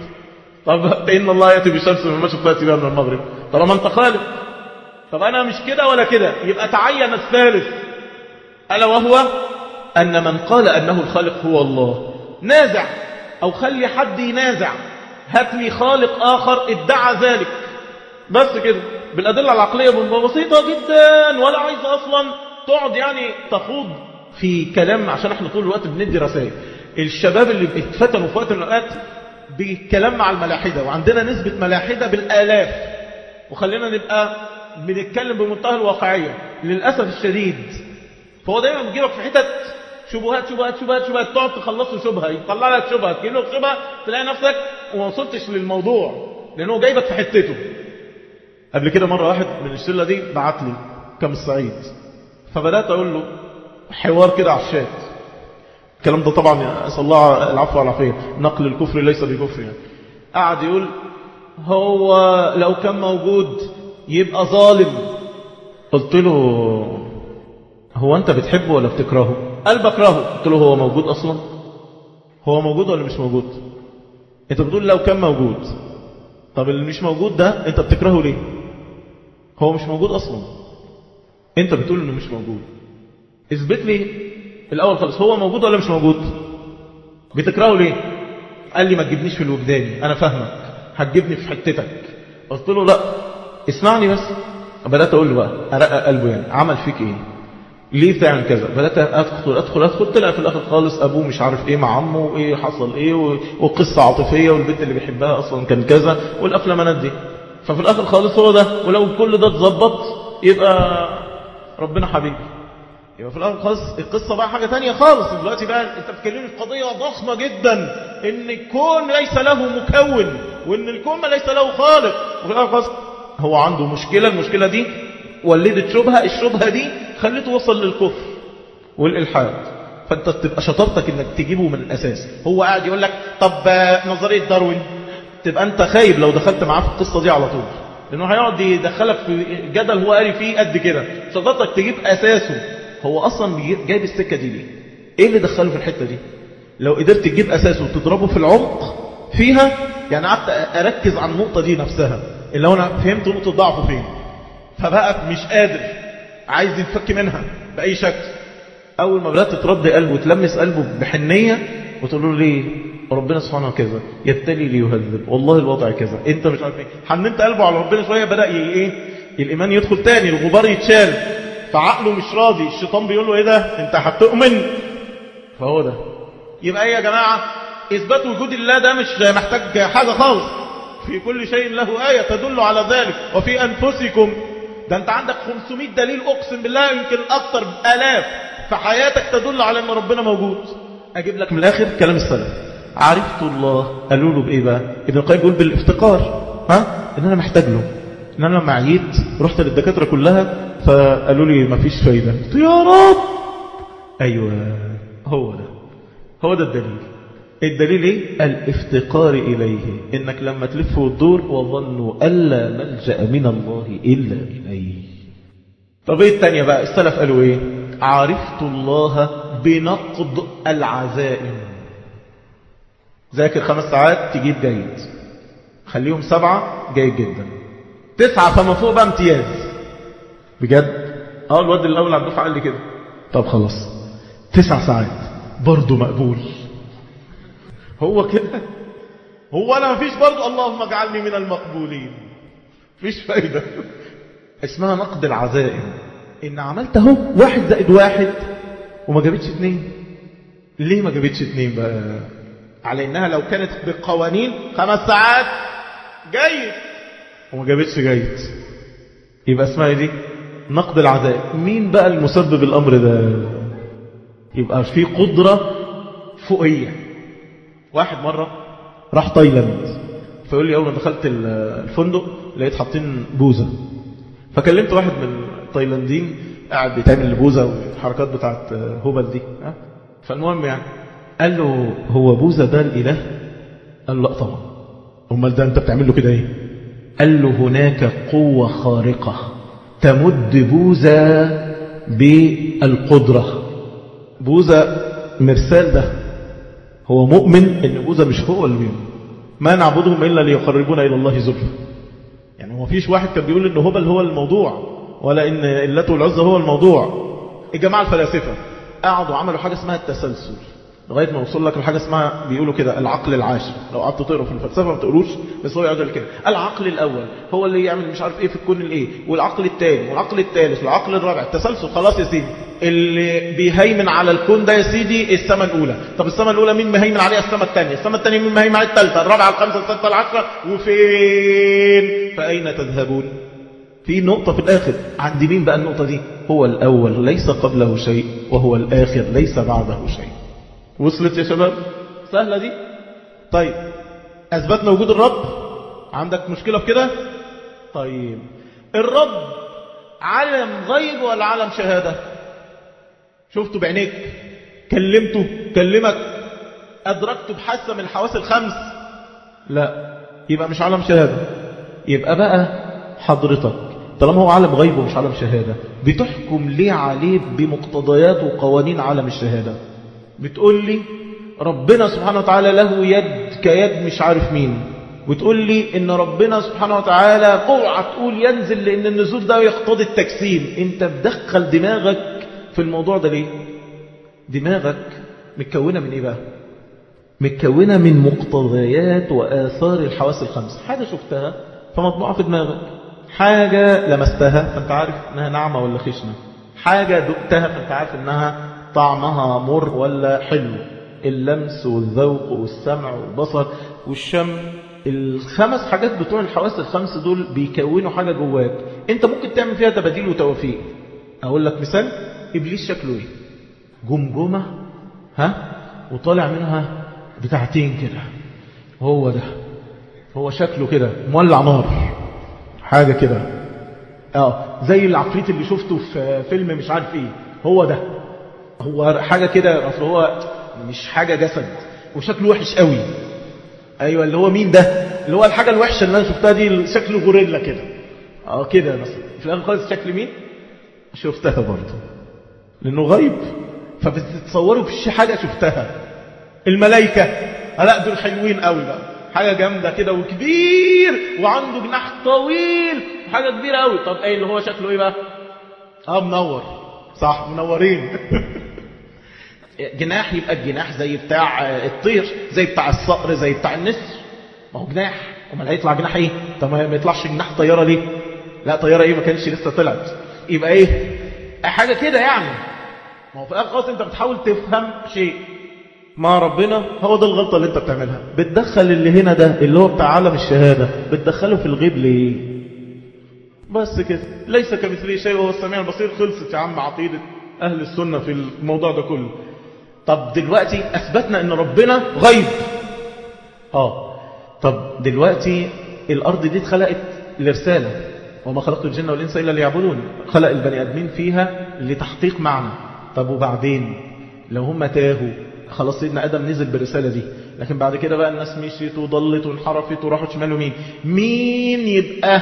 طب ان الله ياتي بالشمس من المشرق تاتي بها من المغرب طالما انت خالق طب انا مش كده ولا كده يبقى تعين الثالث الا وهو ان من قال انه الخالق هو الله نازع او خلي حد ينازع هات لي خالق اخر ادعى ذلك بس كده بالادله العقليه بسيطه جدا ولا عايز اصلا تقعد يعني تخوض في كلام عشان احنا طول الوقت بندي رسائل الشباب اللي اتفتنوا في وقت من الاوقات بكلام مع الملاحدة وعندنا نسبة ملاحدة بالآلاف وخلينا نبقى بنتكلم بمنتهى الواقعية للأسف الشديد فهو دايما بيجيبك في حتت شبهات شبهات شبهات شبهات تقعد تخلصه شبهة يطلع لك شبهة تجيب له شبهة تلاقي نفسك وما وصلتش للموضوع لأنه جايبك في حتته قبل كده مرة واحد من الشلة دي بعت لي كم الصعيد فبدأت أقول له حوار كده على الشات الكلام ده طبعا أسأل الله العفو والعافية نقل الكفر ليس بكفر يعني قعد يقول هو لو كان موجود يبقى ظالم قلت له هو أنت بتحبه ولا بتكرهه قال بكرهه قلت له هو موجود أصلا هو موجود ولا مش موجود انت بتقول لو كان موجود طب اللي مش موجود ده انت بتكرهه ليه هو مش موجود أصلا انت بتقول انه مش موجود اثبت لي الأول خالص هو موجود ولا مش موجود بتكرهه ليه قال لي ما تجيبنيش في الوجداني أنا فاهمك هتجيبني في حتتك قلت له لا اسمعني بس بدأت أقول له بقى أرقى قلبه يعني عمل فيك إيه ليه بتعمل كذا بدأت أدخل أدخل أدخل طلع في الآخر خالص أبوه مش عارف إيه مع عمه وإيه حصل إيه وقصة عاطفية والبنت اللي بيحبها أصلا كان كذا والأفلامانات دي ففي الآخر خالص هو ده ولو كل ده اتظبط يبقى ربنا حبيبي يبقى في الأول خالص القصة بقى حاجة تانية خالص دلوقتي بقى انت بتكلمني في قضية ضخمة جدا ان الكون ليس له مكون وان الكون ليس له خالق وفي الأول خالص هو عنده مشكلة المشكلة دي ولدت شبهة الشبهة دي خليته وصل للكفر والإلحاد فانت تبقى شطارتك انك تجيبه من الأساس هو قاعد يقول لك طب نظرية داروين تبقى انت خايب لو دخلت معاه في القصة دي على طول لانه هيقعد يدخلك في جدل هو قاري فيه قد كده شطارتك تجيب أساسه هو أصلا جايب السكة دي ليه إيه اللي دخله في الحتة دي لو قدرت تجيب أساسه وتضربه في العمق فيها يعني قعدت أركز على النقطة دي نفسها اللي هو أنا فهمت نقطة ضعفه فين فبقى مش قادر عايز ينفك منها بأي شكل أول ما بدأت ترد قلبه وتلمس قلبه بحنية وتقول له ليه ربنا سبحانه كذا يبتلي ليهذب والله الوضع كذا انت مش عارف ايه حننت قلبه على ربنا شوية بدأ ايه الإيمان يدخل تاني الغبار يتشال فعقله مش راضي الشيطان بيقول له ايه ده انت هتؤمن فهو ده يبقى ايه يا جماعة اثبات وجود الله ده مش محتاج حاجة خالص في كل شيء له آية تدل على ذلك وفي أنفسكم ده انت عندك 500 دليل اقسم بالله يمكن اكتر الاف في حياتك تدل على ان ربنا موجود اجيب لك من الاخر كلام السلف عرفت الله قالوا له بايه بقى ابن القيم بيقول بالافتقار ها ان انا محتاج له ان انا لما عييت رحت للدكاترة كلها فقالوا لي مفيش فايدة قلت يا رب أيوة هو ده هو ده الدليل الدليل ايه الافتقار إليه إنك لما تلف وتدور وظنوا ألا ملجأ من الله إلا إليه طب ايه التانية بقى السلف قالوا ايه عرفت الله بنقض العزائم ذاكر خمس ساعات تجيب جيد خليهم سبعة جيد جدا تسعة فما فوق بقى امتياز بجد اه الواد الاول على الدفعه قال لي كده طب خلاص تسع ساعات برضه مقبول هو كده هو انا مفيش برضه اللهم اجعلني من المقبولين مفيش فايدة اسمها نقد العزائم ان عملت اهو واحد زائد واحد وما جابتش اتنين ليه ما جابتش اتنين بقى على انها لو كانت بقوانين خمس ساعات جيد وما جابتش جيد يبقى اسمها ايه دي نقد العزائم مين بقى المسبب الامر ده يبقى في قدرة فوقية واحد مرة راح تايلاند فيقول لي اول ما دخلت الفندق لقيت حاطين بوزة فكلمت واحد من التايلانديين قاعد بيتعمل البوزة والحركات بتاعت هوبل دي ها؟ فالمهم يعني قال له هو بوزة ده الإله قال له لا طبعا امال ده انت بتعمل له كده ايه قال له هناك قوة خارقة تمد بوزة بالقدرة بوزة مرسال ده هو مؤمن ان بوزة مش هو اللي بيؤمن ما نعبدهم إلا ليقربونا إلى الله زلفى يعني هو فيش واحد كان بيقول ان هبل هو الموضوع ولا ان اللات والعزة هو الموضوع الجماعة الفلاسفة قعدوا عملوا حاجة اسمها التسلسل لغاية ما وصل لك لحاجة اسمها بيقولوا كده العقل العاشر لو قعدت تقرا في الفلسفة ما تقروش بس هو يقعد كده العقل الأول هو اللي يعمل مش عارف ايه في الكون الايه والعقل الثاني والعقل الثالث والعقل الرابع التسلسل خلاص يا سيدي اللي بيهيمن على الكون ده يا سيدي السماء الأولى طب السماء الأولى مين مهيمن عليها السماء الثانية السماء الثانية مين مهيمن عليها الثالثة الرابعة الخامسة السادسة العشرة وفين فأين تذهبون في نقطة في الآخر عند مين بقى النقطة دي هو الأول ليس قبله شيء وهو الآخر ليس بعده شيء وصلت يا شباب سهلة دي طيب أثبتنا وجود الرب عندك مشكلة في كده طيب الرب عالم غيب ولا عالم شهادة شفته بعينيك كلمته كلمك أدركته بحاسة من الحواس الخمس لا يبقى مش عالم شهادة يبقى بقى حضرتك طالما هو عالم غيب ومش عالم شهادة بتحكم ليه عليه بمقتضيات وقوانين عالم الشهادة بتقول لي ربنا سبحانه وتعالى له يد كيد مش عارف مين وتقول لي ان ربنا سبحانه وتعالى اوعى تقول ينزل لان النزول ده يقتضي التجسيم انت بدخل دماغك في الموضوع ده ليه دماغك متكونة من ايه بقى متكونة من مقتضيات وآثار الحواس الخمس حاجة شفتها فمطبوعة في دماغك حاجة لمستها فانت عارف انها ناعمة ولا خشنة حاجة دقتها فانت عارف انها طعمها مر ولا حلو اللمس والذوق والسمع والبصر والشم الخمس حاجات بتوع الحواس الخمس دول بيكونوا حاجة جواك انت ممكن تعمل فيها تباديل وتوافيق اقول لك مثال ابليس شكله ايه جمجمة ها وطالع منها بتاعتين كده هو ده هو شكله كده مولع نار حاجة كده اه زي العفريت اللي شفته في فيلم مش عارف ايه هو ده هو حاجة كده اصل هو مش حاجة جسد وشكله وحش قوي ايوه اللي هو مين ده اللي هو الحاجة الوحشة اللي انا شفتها دي شكله غوريلا كده اه كده مثلا في الاخر خالص شكل مين شفتها برضه لانه غيب فبتتصوروا في حاجة شفتها الملائكة لا دول حلوين قوي بقى حاجة جامدة كده وكبير وعنده جناح طويل حاجة كبيرة قوي طب ايه اللي هو شكله ايه بقى اه منور صح منورين جناح يبقى الجناح زي بتاع الطير زي بتاع الصقر زي بتاع النسر ما هو جناح امال هيطلع جناح ايه طب ما يطلعش جناح طيارة ليه لا طيارة ايه ما كانش لسه طلعت يبقى ايه حاجة كده يعني ما هو في الاخر خلاص انت بتحاول تفهم شيء مع ربنا هو ده الغلطة اللي انت بتعملها بتدخل اللي هنا ده اللي هو بتاع عالم الشهادة بتدخله في الغيب ليه بس كده ليس كمثله شيء وهو السميع البصير خلصت يا عم عقيدة أهل السنة في الموضوع ده كله طب دلوقتي أثبتنا أن ربنا غيب آه طب دلوقتي الأرض دي اتخلقت لرسالة وما خلقت الجن والإنس إلا ليعبدون خلق البني آدمين فيها لتحقيق معنى طب وبعدين لو هم تاهوا خلاص سيدنا آدم نزل بالرسالة دي لكن بعد كده بقى الناس مشيت وضلت وانحرفت وراحوا شمال ومين مين يبقى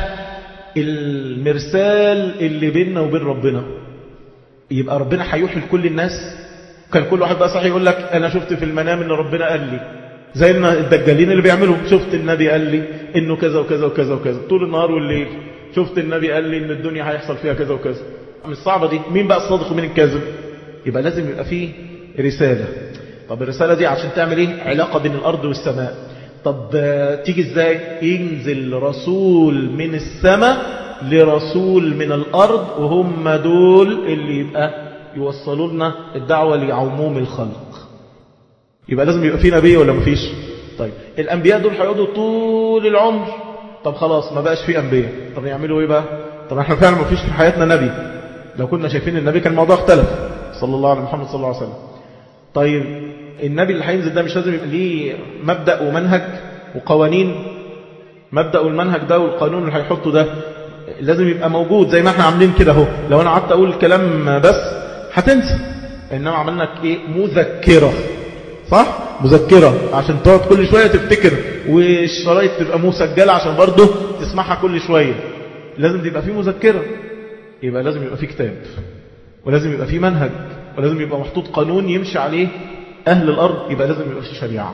المرسال اللي بيننا وبين ربنا يبقى ربنا هيوحي لكل الناس كان كل واحد بقى صح يقول لك أنا شفت في المنام إن ربنا قال لي زي الدجالين اللي بيعملوا شفت النبي قال لي إنه كذا وكذا وكذا وكذا طول النهار والليل شفت النبي قال لي إن الدنيا هيحصل فيها كذا وكذا مش صعبة دي مين بقى الصادق ومين الكاذب يبقى لازم يبقى فيه رسالة طب الرسالة دي عشان تعمل ايه علاقة بين الأرض والسماء طب تيجي ازاي ينزل رسول من السماء لرسول من الأرض وهم دول اللي يبقى يوصلوا لنا الدعوة لعموم الخلق يبقى لازم يبقى في نبي ولا مفيش طيب الأنبياء دول هيقعدوا طول العمر طب خلاص ما بقاش في أنبياء طب يعملوا ايه بقى طب احنا فعلا مفيش في حياتنا نبي لو كنا شايفين النبي كان الموضوع اختلف صلى الله عليه محمد صلى الله عليه وسلم طيب النبي اللي هينزل ده مش لازم يبقى ليه مبدأ ومنهج وقوانين مبدأ والمنهج ده والقانون اللي هيحطه ده لازم يبقى موجود زي ما احنا عاملين كده اهو لو انا قعدت اقول الكلام بس هتنسى انما عملنا ايه مذكرة صح مذكرة عشان تقعد كل شوية تفتكر والشرايط تبقى مسجلة عشان برضه تسمعها كل شوية لازم تبقى فيه مذكرة يبقى لازم يبقى فيه كتاب ولازم يبقى فيه منهج ولازم يبقى محطوط قانون يمشي عليه أهل الأرض يبقى لازم يبقى فيه شريعة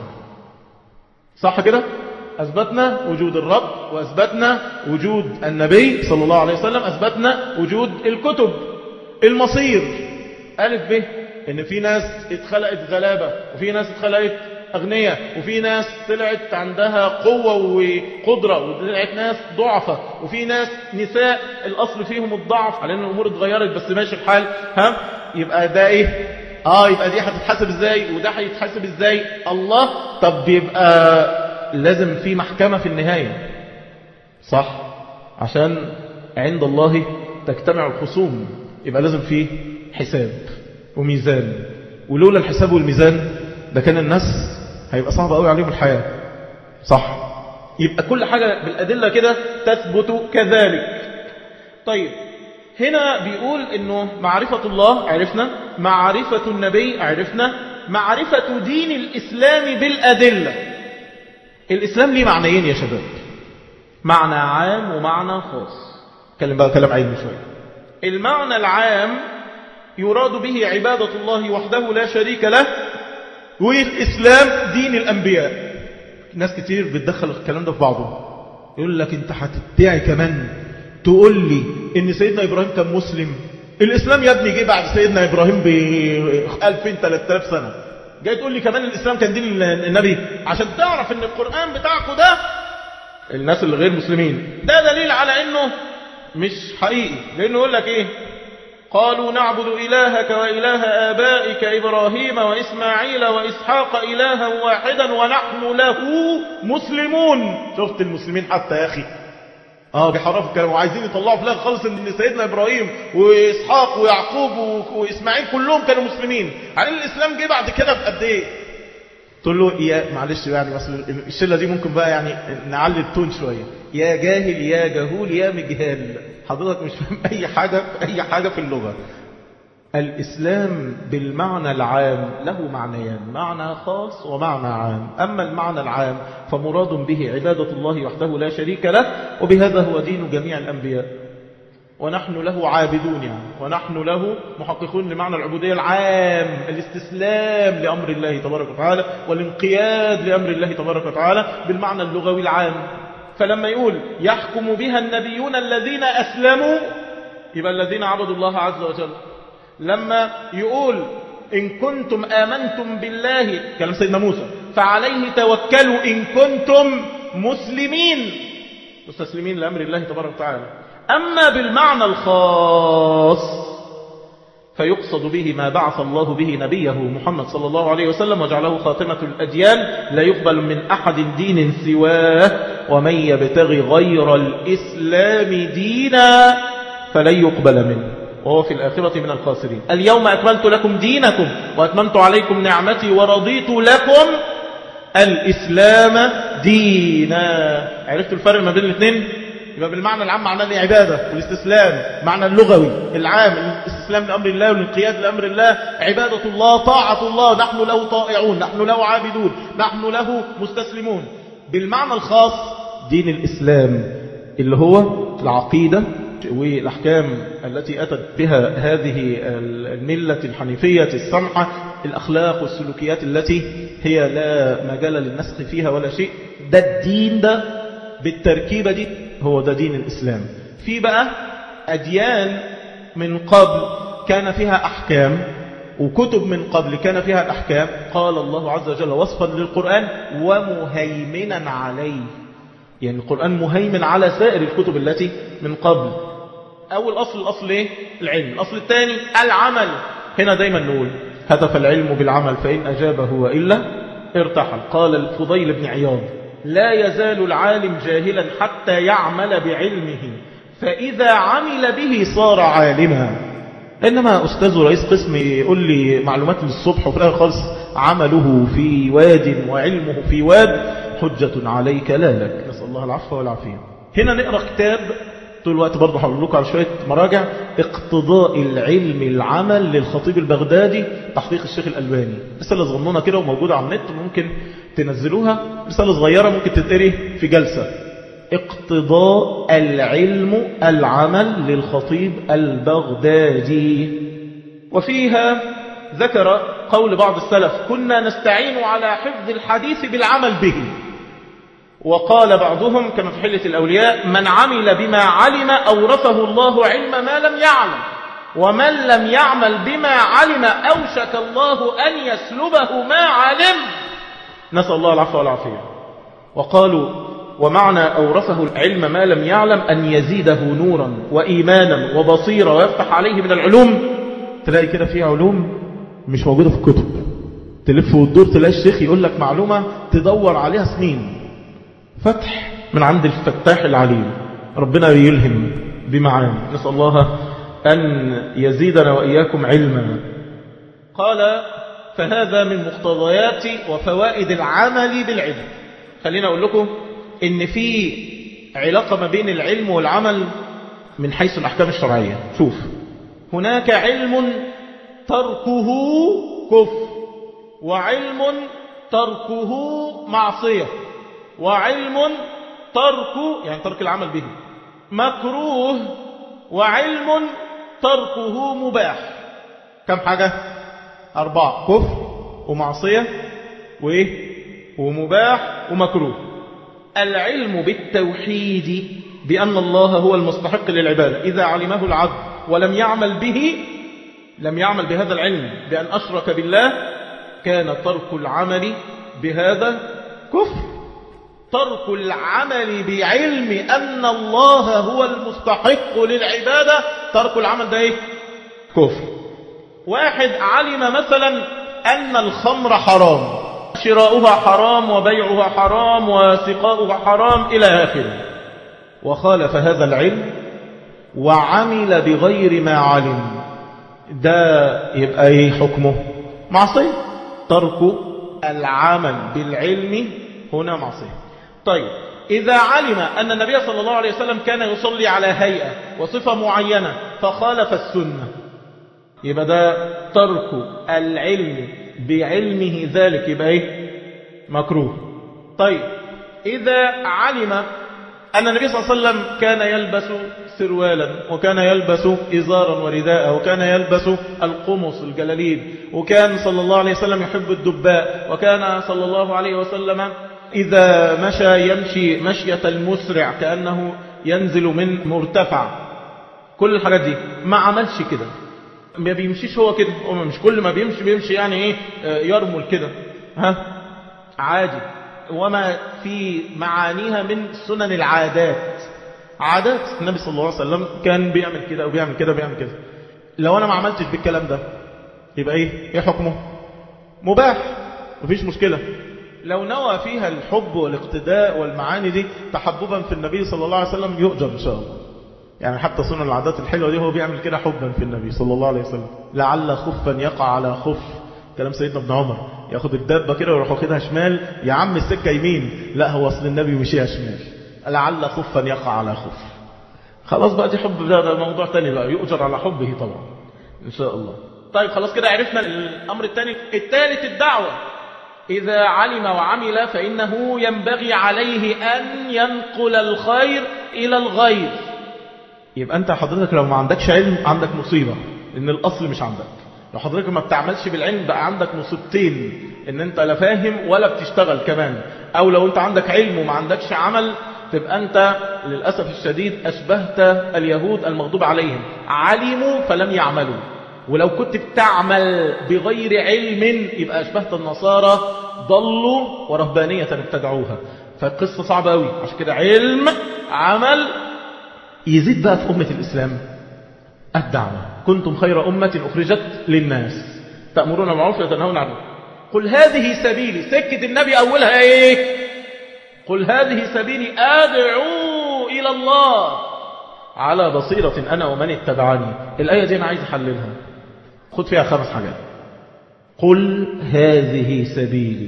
صح كده أثبتنا وجود الرب وأثبتنا وجود النبي صلى الله عليه وسلم أثبتنا وجود الكتب المصير ألف به إن في ناس اتخلقت غلابة وفي ناس اتخلقت أغنية وفي ناس طلعت عندها قوة وقدرة وطلعت ناس ضعفة وفي ناس نساء الأصل فيهم الضعف على أن الأمور اتغيرت بس ماشي الحال ها يبقى ده إيه آه يبقى دي هتتحسب إزاي وده هيتحسب إزاي الله طب يبقى لازم في محكمة في النهاية صح عشان عند الله تجتمع الخصوم يبقى لازم في حساب وميزان ولولا الحساب والميزان ده كان الناس هيبقى صعب قوي عليهم الحياة صح يبقى كل حاجة بالأدلة كده تثبت كذلك طيب هنا بيقول انه معرفة الله عرفنا معرفة النبي عرفنا معرفة دين الإسلام بالأدلة الإسلام ليه معنيين يا شباب معنى عام ومعنى خاص كلم بقى كلام علمي شوية المعنى العام يراد به عبادة الله وحده لا شريك له والإسلام دين الأنبياء ناس كتير بتدخل الكلام ده في بعضه يقول لك انت هتدعي كمان تقول لي ان سيدنا إبراهيم كان مسلم الإسلام يا ابني جه بعد سيدنا إبراهيم ب 2000 3000 سنة جاي تقول لي كمان الإسلام كان دين النبي عشان تعرف ان القرآن بتاعكم ده الناس اللي غير مسلمين ده دليل على انه مش حقيقي لانه يقول لك ايه قالوا نعبد إلهك وإله آبائك إبراهيم وإسماعيل وإسحاق إلها واحدا ونحن له مسلمون شفت المسلمين حتى يا أخي اه بيحرفوا الكلام وعايزين يطلعوا في الاخر خالص ان سيدنا ابراهيم واسحاق ويعقوب واسماعيل كلهم كانوا مسلمين على الاسلام جه بعد كده بقد ايه تقول له يا معلش يعني بس الشله دي ممكن بقى يعني نعلي التون شويه يا جاهل يا جهول يا مجهال حضرتك مش فاهم اي حاجه في اي حاجه في اللغه الإسلام بالمعنى العام له معنيان معنى خاص ومعنى عام أما المعنى العام فمراد به عبادة الله وحده لا شريك له وبهذا هو دين جميع الأنبياء ونحن له عابدون يعني ونحن له محققون لمعنى العبودية العام الاستسلام لأمر الله تبارك وتعالى والانقياد لأمر الله تبارك وتعالى بالمعنى اللغوي العام فلما يقول يحكم بها النبيون الذين أسلموا يبقى الذين عبدوا الله عز وجل لما يقول إن كنتم آمنتم بالله كلام سيدنا موسى فعليه توكلوا إن كنتم مسلمين مستسلمين لأمر الله تبارك وتعالى أما بالمعنى الخاص فيقصد به ما بعث الله به نبيه محمد صلى الله عليه وسلم وجعله خاتمة الأديان لا يقبل من أحد دين سواه ومن يبتغي غير الإسلام دينا فلن يقبل منه وهو في الآخرة من الخاسرين اليوم أكملت لكم دينكم وأتممت عليكم نعمتي ورضيت لكم الإسلام دينا عرفتوا الفرق ما بين الاثنين يبقى بالمعنى العام معناه العبادة والاستسلام معنى اللغوي العام الاستسلام لأمر الله والانقياد لأمر الله عبادة الله طاعة الله نحن له طائعون نحن له عابدون نحن له مستسلمون بالمعنى الخاص دين الإسلام اللي هو العقيدة والأحكام التي أتت بها هذه الملة الحنيفية السمحة الأخلاق والسلوكيات التي هي لا مجال للنسخ فيها ولا شيء ده الدين ده بالتركيبة دي هو ده دين الإسلام في بقى أديان من قبل كان فيها أحكام وكتب من قبل كان فيها الأحكام قال الله عز وجل وصفا للقرآن ومهيمنا عليه يعني القرآن مهيمن على سائر الكتب التي من قبل أول أصل الأصل إيه؟ العلم الأصل الثاني العمل هنا دايما نقول هدف العلم بالعمل فإن أجابه وإلا ارتحل قال الفضيل بن عياض لا يزال العالم جاهلا حتى يعمل بعلمه فإذا عمل به صار عالما إنما أستاذ رئيس قسم يقول لي معلومات للصبح وفي الآخر خالص عمله في واد وعلمه في واد حجة عليك لا لك نسأل الله العفو والعافية هنا نقرأ كتاب طول الوقت برضه هقول لكم على شوية مراجع اقتضاء العلم العمل للخطيب البغدادي تحقيق الشيخ الألباني رسالة صغنونة كده وموجودة على النت ممكن تنزلوها رسالة صغيرة ممكن تتقري في جلسة اقتضاء العلم العمل للخطيب البغدادي وفيها ذكر قول بعض السلف كنا نستعين على حفظ الحديث بالعمل به وقال بعضهم كما في حلة الأولياء من عمل بما علم أورثه الله علم ما لم يعلم ومن لم يعمل بما علم أوشك الله أن يسلبه ما علم نسأل الله العفو والعافية وقالوا ومعنى أورثه العلم ما لم يعلم أن يزيده نورا وإيمانا وبصيرا ويفتح عليه من العلوم تلاقي كده في علوم مش موجودة في الكتب تلف وتدور تلاقي الشيخ يقول لك معلومة تدور عليها سنين فتح من عند الفتاح العليم ربنا يلهم بمعاني نسأل الله أن يزيدنا وإياكم علما قال فهذا من مقتضيات وفوائد العمل بالعلم خلينا أقول لكم إن في علاقة ما بين العلم والعمل من حيث الأحكام الشرعية شوف هناك علم تركه كفر وعلم تركه معصية وعلم ترك يعني ترك العمل به مكروه وعلم تركه مباح كم حاجة أربعة كفر ومعصية وإيه ومباح ومكروه العلم بالتوحيد بأن الله هو المستحق للعبادة إذا علمه العبد ولم يعمل به لم يعمل بهذا العلم بأن أشرك بالله كان ترك العمل بهذا كفر ترك العمل بعلم أن الله هو المستحق للعبادة ترك العمل ده ايه كفر واحد علم مثلا أن الخمر حرام شراؤها حرام وبيعها حرام وسقاؤها حرام إلى آخره وخالف هذا العلم وعمل بغير ما علم ده يبقى ايه حكمه معصية ترك العمل بالعلم هنا معصية طيب إذا علم أن النبي صلى الله عليه وسلم كان يصلي على هيئة وصفة معينة فخالف السنة يبقى ده ترك العلم بعلمه ذلك يبقى ايه مكروه طيب إذا علم أن النبي صلى الله عليه وسلم كان يلبس سروالا وكان يلبس إزارا ورداء وكان يلبس القمص الجلاليب وكان صلى الله عليه وسلم يحب الدباء وكان صلى الله عليه وسلم إذا مشى يمشي مشية المسرع كأنه ينزل من مرتفع كل الحاجات دي ما عملش كده ما بيمشيش هو كده هو مش كل ما بيمشي بيمشي يعني ايه يرمل كده ها عادي وما في معانيها من سنن العادات عادات النبي صلى الله عليه وسلم كان بيعمل كده وبيعمل كده وبيعمل كده لو انا ما عملتش بالكلام ده يبقى ايه ايه حكمه مباح مفيش مشكلة لو نوى فيها الحب والاقتداء والمعاني دي تحببا في النبي صلى الله عليه وسلم يؤجر إن شاء الله يعني حتى سنن العادات الحلوة دي هو بيعمل كده حبا في النبي صلى الله عليه وسلم لعل خفا يقع على خف كلام سيدنا ابن عمر ياخد الدابة كده ويروح واخدها شمال يا عم السكة يمين لا هو أصل النبي مشيها شمال لعل خفا يقع على خف خلاص بقى دي حب ده, ده موضوع تاني بقى يؤجر على حبه طبعا إن شاء الله طيب خلاص كده عرفنا الأمر الثاني الثالث الدعوة إذا علم وعمل فإنه ينبغي عليه أن ينقل الخير إلى الغير يبقى أنت حضرتك لو ما عندكش علم عندك مصيبة إن الأصل مش عندك لو حضرتك ما بتعملش بالعلم بقى عندك مصيبتين إن أنت لا فاهم ولا بتشتغل كمان أو لو أنت عندك علم وما عندكش عمل تبقى أنت للأسف الشديد أشبهت اليهود المغضوب عليهم علموا فلم يعملوا ولو كنت بتعمل بغير علم يبقى أشبهت النصارى ضلوا ورهبانية ابتدعوها فالقصة صعبة أوي عشان كده علم عمل يزيد بقى في أمة الإسلام الدعوة كنتم خير أمة أخرجت للناس تأمرون بالمعروف وتنهون عن قل هذه سبيلي سكة النبي أولها إيه قل هذه سبيلي أدعو إلى الله على بصيرة أنا ومن اتبعني الآية دي أنا عايز أحللها خد فيها خمس حاجات قل هذه سبيلي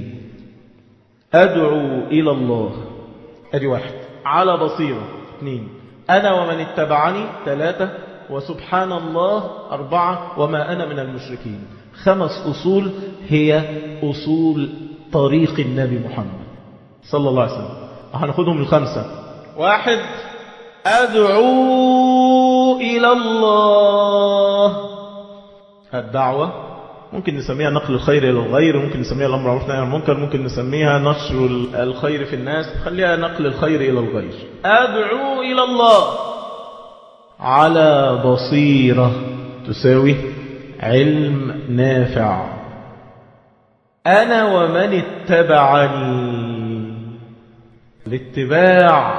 أدعو إلى الله أدي واحد على بصيرة اثنين أنا ومن اتبعني ثلاثة وسبحان الله أربعة وما أنا من المشركين خمس أصول هي أصول طريق النبي محمد صلى الله عليه وسلم هناخدهم الخمسة واحد أدعو إلى الله الدعوة ممكن نسميها نقل الخير إلى الغير ممكن نسميها الأمر معروف نهي عن المنكر ممكن نسميها نشر الخير في الناس خليها نقل الخير إلى الغير أدعو إلى الله على بصيرة تساوي علم نافع أنا ومن اتبعني الاتباع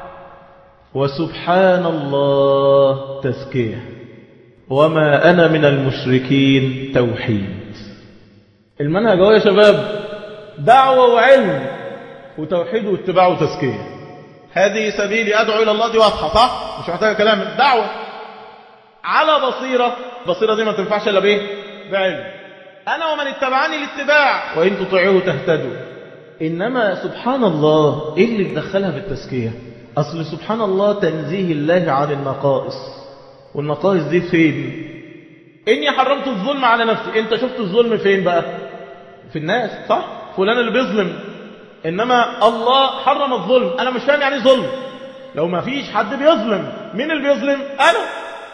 وسبحان الله تزكيه وما أنا من المشركين توحيد المنهج هو يا شباب دعوة وعلم وتوحيد واتباع وتزكية هذه سبيلي أدعو إلى الله دي واضحة صح؟ مش محتاجة كلام دعوة على بصيرة بصيرة دي ما تنفعش إلا بإيه؟ بعلم أنا ومن اتبعني الاتباع وإن تطيعوه تهتدوا إنما سبحان الله إيه اللي تدخلها في التزكية أصل سبحان الله تنزيه الله عن النقائص والنقائص دي فين إني حرمت الظلم على نفسي أنت شفت الظلم فين بقى في الناس صح فلان اللي بيظلم إنما الله حرم الظلم أنا مش فاهم يعني ظلم لو ما فيش حد بيظلم مين اللي بيظلم أنا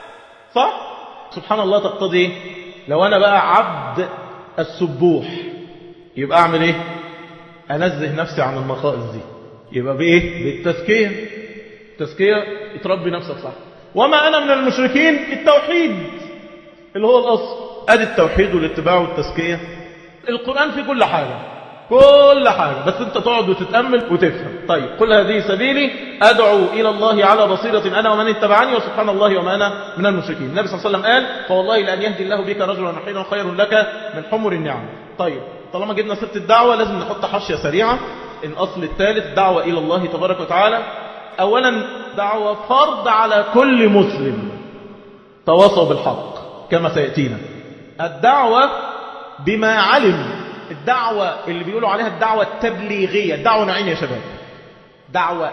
صح سبحان الله تقتضي لو أنا بقى عبد السبوح يبقى أعمل إيه أنزه نفسي عن النقائص دي يبقى بإيه بالتزكية التزكية تربي نفسك صح وما أنا من المشركين التوحيد اللي هو الأصل أدي التوحيد والاتباع والتزكية القرآن في كل حاجة كل حاجة بس أنت تقعد وتتأمل وتفهم طيب قل هذه سبيلي أدعو إلى الله على بصيرة أنا ومن اتبعني وسبحان الله وما أنا من المشركين النبي صلى الله عليه وسلم قال فوالله لأن يهدي الله بك رجلا وحيدا خير لك من حمر النعم طيب طالما جبنا سيرة الدعوة لازم نحط حاشية سريعة الأصل الثالث دعوة إلى الله تبارك وتعالى أولا دعوة فرض على كل مسلم تواصوا بالحق كما سيأتينا الدعوة بما علم الدعوة اللي بيقولوا عليها الدعوة التبليغية الدعوة نوعين يا شباب دعوة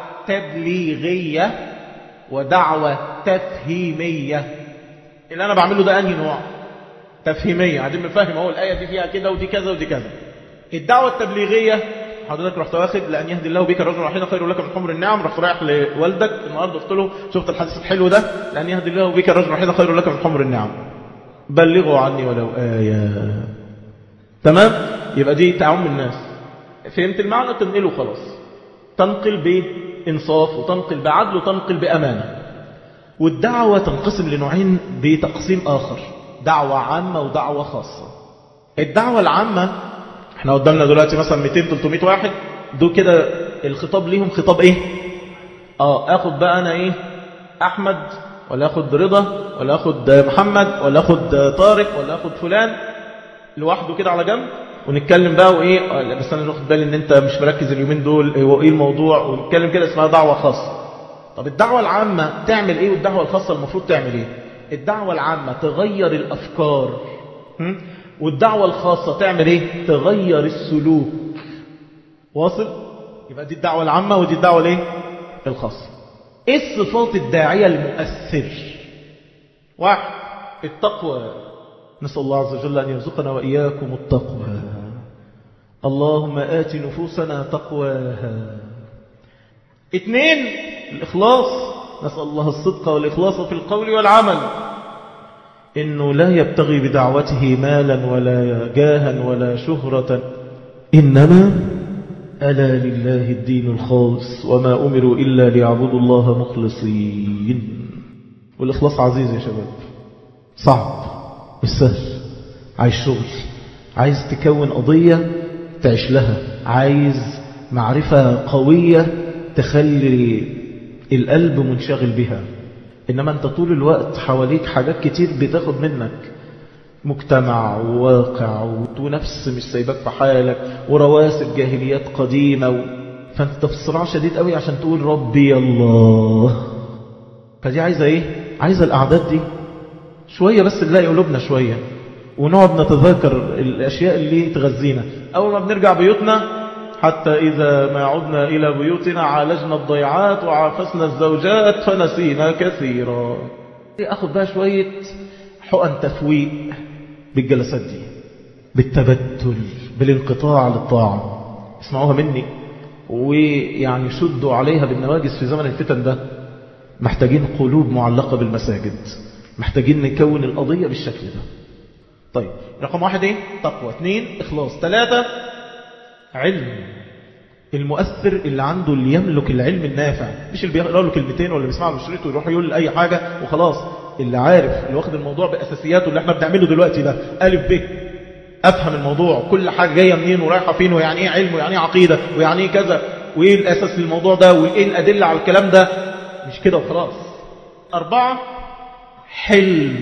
تبليغية ودعوة تفهيمية اللي أنا بعمله ده أنهي نوع تفهيمية عايزين نفهم هو الآية دي فيها كده ودي كذا ودي كذا الدعوة التبليغية حضرتك رحت واخد لأن يهدي الله بك رجل واحدا خير لك من حمر النعم رحت رايح لوالدك النهارده قلت له شفت الحديث الحلو ده لأن يهدي الله بك رجل واحدا خير لك من حمر النعم بلغوا عني ولو آية تمام يبقى دي تعم الناس فهمت المعنى تنقله خلاص تنقل بإنصاف وتنقل بعدل وتنقل بأمانة والدعوة تنقسم لنوعين بتقسيم آخر دعوة عامة ودعوة خاصة الدعوة العامة احنا قدامنا دلوقتي مثلا 200 300 واحد دول كده الخطاب ليهم خطاب ايه اه اخد بقى انا ايه احمد ولا اخد رضا ولا اخد محمد ولا اخد طارق ولا اخد فلان لوحده كده على جنب ونتكلم بقى وايه بس انا واخد بالي ان انت مش مركز اليومين دول هو ايه الموضوع ونتكلم كده اسمها دعوه خاصه طب الدعوه العامه تعمل ايه والدعوه الخاصه المفروض تعمل ايه الدعوه العامه تغير الافكار والدعوة الخاصة تعمل ايه تغير السلوك واصل يبقى دي الدعوة العامة ودي الدعوة الايه الخاصة ايه الصفات الداعية المؤثر واحد التقوى نسأل الله عز وجل أن يرزقنا وإياكم التقوى اللهم آت نفوسنا تقواها اثنين الإخلاص نسأل الله الصدق والإخلاص في القول والعمل إنه لا يبتغي بدعوته مالا ولا جاها ولا شهرة إنما ألا لله الدين الخالص وما أمروا إلا ليعبدوا الله مخلصين والإخلاص عزيز يا شباب صعب مش سهل عايز شغل عايز تكون قضية تعيش لها عايز معرفة قوية تخلي القلب منشغل بها إنما أنت طول الوقت حواليك حاجات كتير بتاخد منك مجتمع وواقع ونفس مش سايبك في حالك ورواسب جاهليات قديمة و... فأنت في صراع شديد قوي عشان تقول ربي الله فدي عايزة ايه عايزة الأعداد دي شوية بس نلاقي قلوبنا شوية ونقعد نتذاكر الأشياء اللي تغذينا أول ما بنرجع بيوتنا حتى إذا ما عدنا إلى بيوتنا عالجنا الضيعات وعافسنا الزوجات فنسينا كثيرا أخذ بقى شوية حقن تفويق بالجلسات دي بالتبتل بالانقطاع للطاعة اسمعوها مني ويعني شدوا عليها بالنواجس في زمن الفتن ده محتاجين قلوب معلقة بالمساجد محتاجين نكون القضية بالشكل ده طيب رقم واحد ايه تقوى اثنين اخلاص ثلاثة علم المؤثر اللي عنده اللي يملك العلم النافع مش اللي بيقرأ له كلمتين ولا بيسمع له شريط ويروح يقول اي حاجة وخلاص اللي عارف اللي واخد الموضوع بأساسياته اللي احنا بنعمله دلوقتي ده ألف ب أفهم الموضوع كل حاجة جاية منين ورايحة فين ويعني ايه علم ويعني ايه عقيدة ويعني ايه كذا وايه الأساس للموضوع ده وايه الأدلة على الكلام ده مش كده وخلاص أربعة حلم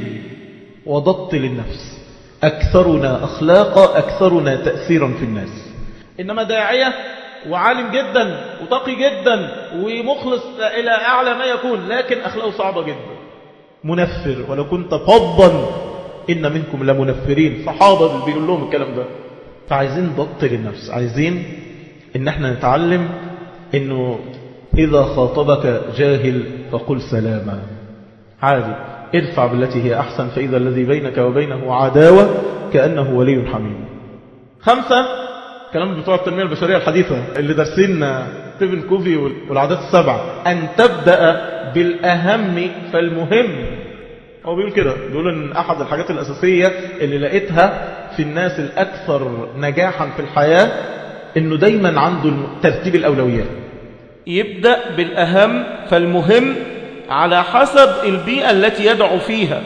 وضبط للنفس أكثرنا أخلاقا أكثرنا تأثيرا في الناس إنما داعية وعالم جدا وتقي جدا ومخلص إلى أعلى ما يكون لكن أخلاقه صعبة جدا منفر ولو كنت فضا إن منكم لمنفرين صحابة اللي بيقول لهم الكلام ده فعايزين ضبط للنفس عايزين إن احنا نتعلم إنه إذا خاطبك جاهل فقل سلاما عادي ادفع بالتي هي أحسن فإذا الذي بينك وبينه عداوة كأنه ولي حميم خمسة كلام بتوع التنمية البشرية الحديثة اللي درسين ستيفن كوفي والعادات السبع أن تبدأ بالأهم فالمهم هو بيقول كده بيقول أن أحد الحاجات الأساسية اللي لقيتها في الناس الأكثر نجاحا في الحياة أنه دايما عنده ترتيب الأولويات يبدأ بالأهم فالمهم على حسب البيئة التي يدعو فيها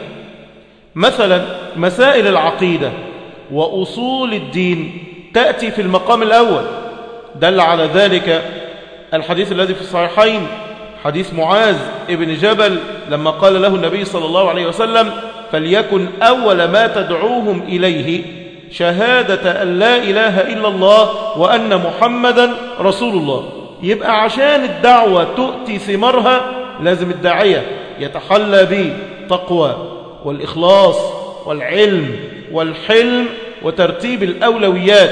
مثلا مسائل العقيدة وأصول الدين تأتي في المقام الأول دل على ذلك الحديث الذي في الصحيحين حديث معاذ ابن جبل لما قال له النبي صلى الله عليه وسلم فليكن أول ما تدعوهم إليه شهادة أن لا إله إلا الله وأن محمدا رسول الله يبقى عشان الدعوة تؤتي ثمرها لازم الداعية يتحلى بالتقوى والإخلاص والعلم والحلم وترتيب الأولويات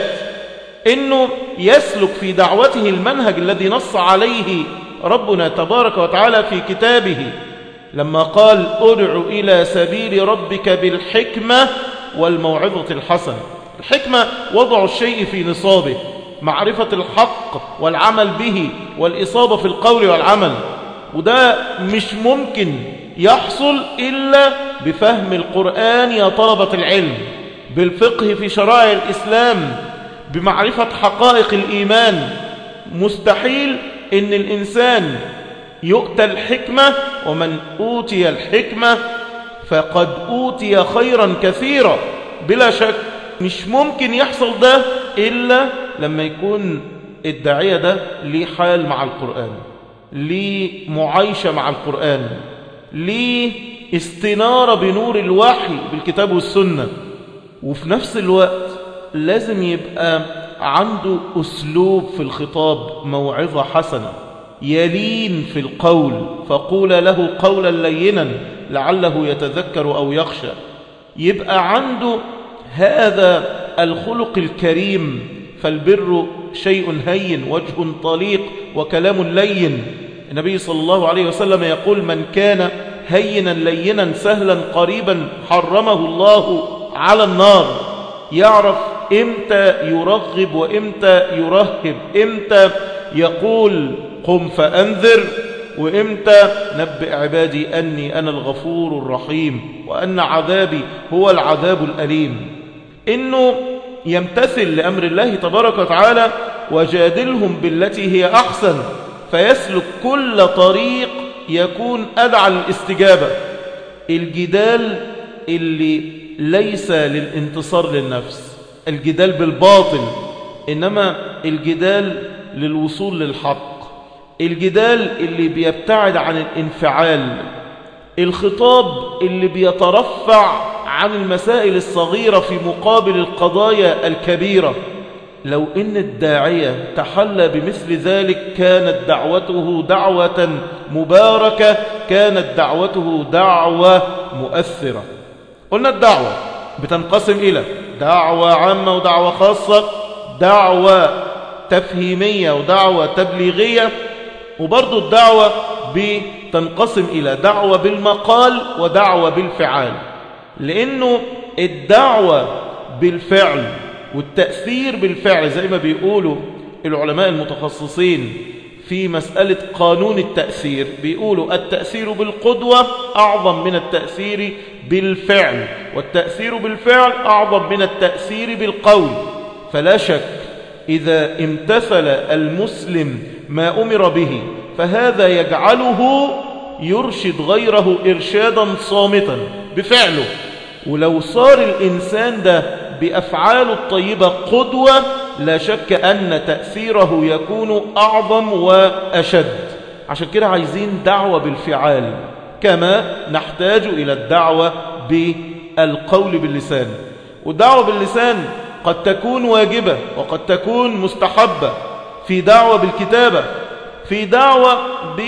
إنه يسلك في دعوته المنهج الذي نص عليه ربنا تبارك وتعالى في كتابه لما قال ادع إلى سبيل ربك بالحكمة والموعظة الحسنة الحكمة وضع الشيء في نصابه معرفة الحق والعمل به والإصابة في القول والعمل وده مش ممكن يحصل إلا بفهم القرآن يا طلبة العلم بالفقه في شرائع الإسلام بمعرفة حقائق الإيمان مستحيل إن الإنسان يؤتى الحكمة ومن أوتي الحكمة فقد أوتي خيرا كثيرا بلا شك مش ممكن يحصل ده إلا لما يكون الداعية ده ليه حال مع القرآن ليه معايشة مع القرآن ليه استنارة بنور الوحي بالكتاب والسنة وفي نفس الوقت لازم يبقى عنده أسلوب في الخطاب موعظة حسنة يلين في القول فقول له قولا لينا لعله يتذكر أو يخشى يبقى عنده هذا الخلق الكريم فالبر شيء هين وجه طليق وكلام لين النبي صلى الله عليه وسلم يقول من كان هينا لينا سهلا قريبا حرمه الله على النار يعرف امتى يرغب وامتى يرهب امتى يقول قم فأنذر وإمتى نبئ عبادي أني أنا الغفور الرحيم وأن عذابي هو العذاب الأليم إنه يمتثل لأمر الله تبارك وتعالى وجادلهم بالتي هي أحسن فيسلك كل طريق يكون أدعى للاستجابة الجدال اللي ليس للانتصار للنفس الجدال بالباطل إنما الجدال للوصول للحق الجدال اللي بيبتعد عن الانفعال الخطاب اللي بيترفع عن المسائل الصغيرة في مقابل القضايا الكبيرة لو إن الداعية تحلى بمثل ذلك كانت دعوته دعوة مباركة كانت دعوته دعوة مؤثرة قلنا الدعوة بتنقسم إلى دعوة عامة ودعوة خاصة دعوة تفهيمية ودعوة تبليغية وبرضو الدعوة بتنقسم إلى دعوة بالمقال ودعوة بالفعال لأنه الدعوة بالفعل والتأثير بالفعل زي ما بيقولوا العلماء المتخصصين في مسألة قانون التأثير بيقولوا التأثير بالقدوة أعظم من التأثير بالفعل والتأثير بالفعل أعظم من التأثير بالقول فلا شك إذا امتثل المسلم ما أمر به فهذا يجعله يرشد غيره إرشادا صامتا بفعله ولو صار الإنسان ده بأفعاله الطيبة قدوة لا شك أن تأثيره يكون أعظم وأشد عشان كده عايزين دعوة بالفعال كما نحتاج إلى الدعوة بالقول باللسان والدعوة باللسان قد تكون واجبة وقد تكون مستحبة في دعوة بالكتابة في دعوة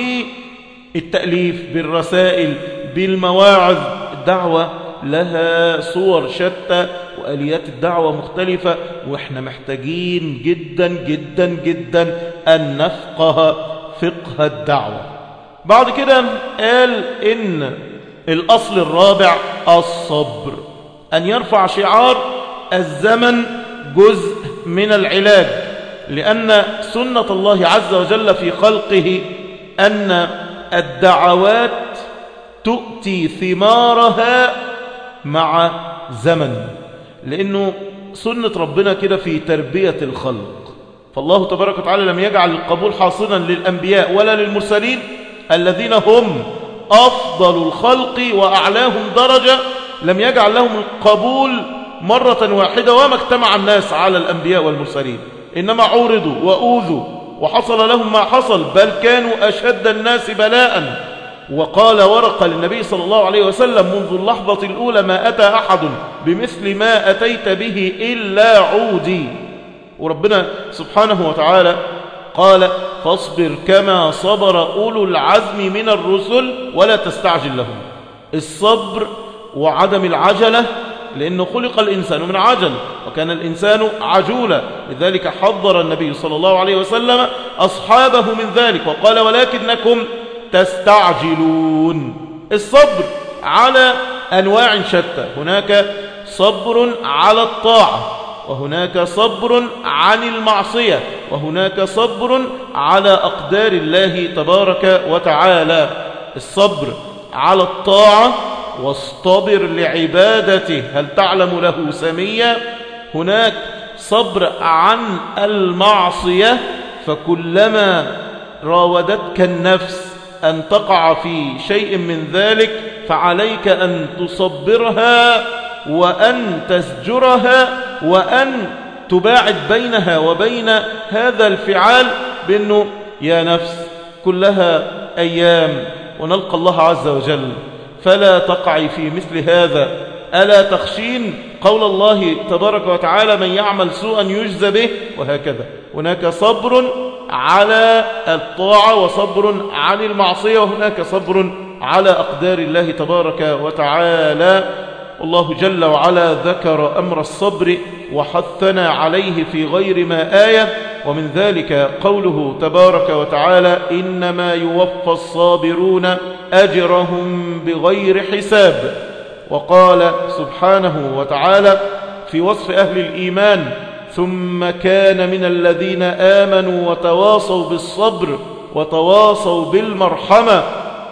بالتأليف بالرسائل بالمواعظ الدعوة لها صور شتى وآليات الدعوة مختلفة وإحنا محتاجين جدا جدا جدا أن نفقه فقه الدعوة بعد كده قال إن الأصل الرابع الصبر أن يرفع شعار الزمن جزء من العلاج لأن سنة الله عز وجل في خلقه أن الدعوات تؤتي ثمارها مع زمن لأنه سنة ربنا كده في تربية الخلق فالله تبارك وتعالى لم يجعل القبول حاصلا للأنبياء ولا للمرسلين الذين هم أفضل الخلق وأعلاهم درجة لم يجعل لهم القبول مرة واحدة وما اجتمع الناس على الأنبياء والمرسلين إنما عورضوا وأوذوا وحصل لهم ما حصل بل كانوا أشد الناس بلاء وقال ورقة للنبي صلى الله عليه وسلم منذ اللحظة الأولى ما أتى أحد بمثل ما أتيت به إلا عودي وربنا سبحانه وتعالى قال فاصبر كما صبر أولو العزم من الرسل ولا تستعجل لهم الصبر وعدم العجلة لأنه خلق الإنسان من عجل وكان الإنسان عجولا لذلك حضر النبي صلى الله عليه وسلم أصحابه من ذلك وقال ولكنكم تستعجلون الصبر على أنواع شتى هناك صبر على الطاعة وهناك صبر عن المعصية وهناك صبر على أقدار الله تبارك وتعالى الصبر على الطاعة واصطبر لعبادته هل تعلم له سميا هناك صبر عن المعصية فكلما راودتك النفس أن تقع في شيء من ذلك فعليك أن تصبرها وأن تسجرها وأن تباعد بينها وبين هذا الفعال بأنه يا نفس كلها أيام ونلقى الله عز وجل فلا تقعي في مثل هذا ألا تخشين قول الله تبارك وتعالى من يعمل سوءا يجزى به وهكذا هناك صبر على الطاعة وصبر عن المعصية وهناك صبر على أقدار الله تبارك وتعالى الله جل وعلا ذكر أمر الصبر وحثنا عليه في غير ما آية ومن ذلك قوله تبارك وتعالى إنما يوفى الصابرون أجرهم بغير حساب وقال سبحانه وتعالى في وصف أهل الإيمان ثم كان من الذين آمنوا وتواصوا بالصبر وتواصوا بالمرحمة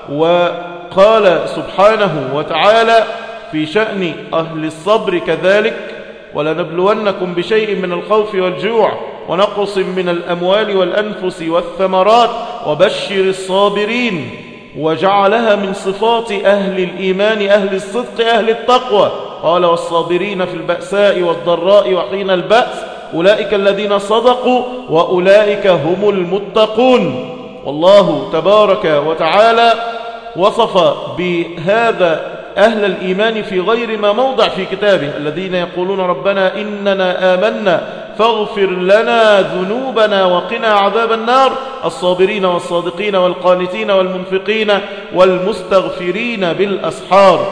وقال سبحانه وتعالى في شأن أهل الصبر كذلك ولنبلونكم بشيء من الخوف والجوع ونقص من الأموال والأنفس والثمرات وبشر الصابرين وجعلها من صفات أهل الإيمان أهل الصدق أهل التقوى قال والصابرين في البأساء والضراء وحين البأس أولئك الذين صدقوا وأولئك هم المتقون والله تبارك وتعالى وصف بهذا أهل الإيمان في غير ما موضع في كتابه الذين يقولون ربنا إننا آمنا فاغفر لنا ذنوبنا وقنا عذاب النار الصابرين والصادقين والقانتين والمنفقين والمستغفرين بالأسحار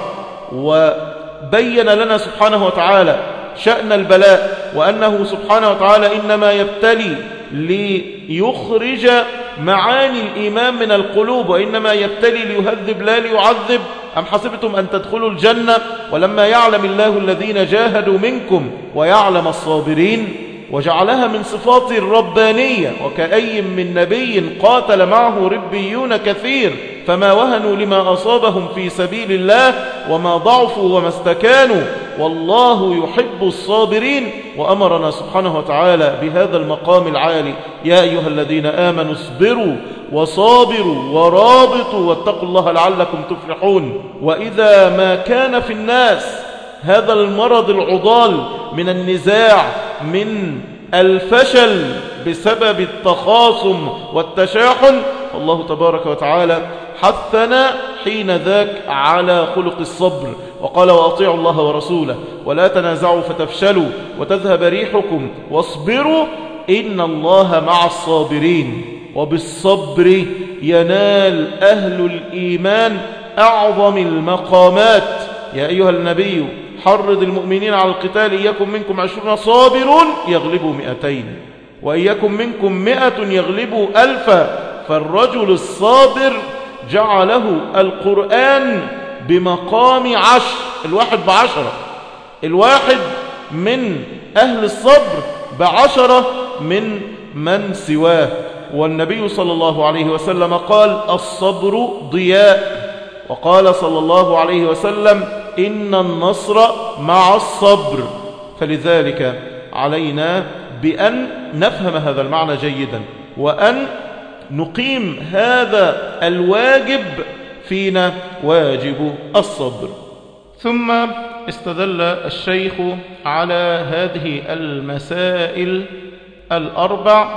وبين لنا سبحانه وتعالى شأن البلاء وأنه سبحانه وتعالى إنما يبتلي ليخرج معاني الإيمان من القلوب وإنما يبتلي ليهذب لا ليعذب أم حسبتم أن تدخلوا الجنة ولما يعلم الله الذين جاهدوا منكم ويعلم الصابرين وجعلها من صفات الربانية وكأي من نبي قاتل معه ربيون كثير فما وهنوا لما أصابهم في سبيل الله وما ضعفوا وما استكانوا والله يحب الصابرين وأمرنا سبحانه وتعالى بهذا المقام العالي يا أيها الذين آمنوا اصبروا وصابروا ورابطوا واتقوا الله لعلكم تفلحون وإذا ما كان في الناس هذا المرض العضال من النزاع من الفشل بسبب التخاصم والتشاحن الله تبارك وتعالى حثنا حين ذاك على خلق الصبر وقال وأطيعوا الله ورسوله ولا تنازعوا فتفشلوا وتذهب ريحكم واصبروا إن الله مع الصابرين وبالصبر ينال أهل الإيمان أعظم المقامات يا أيها النبي حرض المؤمنين على القتال إياكم منكم عشرون صابرون يغلبوا مئتين وإياكم منكم مئة يغلبوا ألفا فالرجل الصابر جعله القرآن بمقام عشر الواحد بعشرة الواحد من أهل الصبر بعشرة من من سواه والنبي صلى الله عليه وسلم قال الصبر ضياء وقال صلى الله عليه وسلم إن النصر مع الصبر فلذلك علينا بأن نفهم هذا المعنى جيدا وأن نقيم هذا الواجب فينا واجب الصبر ثم استدل الشيخ على هذه المسائل الأربع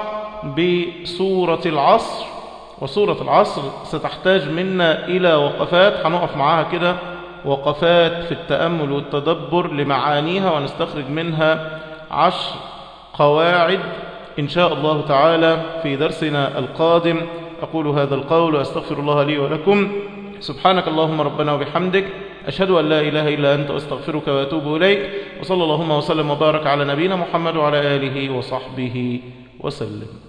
بسورة العصر وسورة العصر ستحتاج منا إلى وقفات هنقف معاها كده وقفات في التأمل والتدبر لمعانيها ونستخرج منها عشر قواعد إن شاء الله تعالى في درسنا القادم أقول هذا القول وأستغفر الله لي ولكم سبحانك اللهم ربنا وبحمدك أشهد أن لا إله إلا أنت أستغفرك وأتوب إليك وصلى اللهم وسلم وبارك على نبينا محمد وعلى آله وصحبه وسلم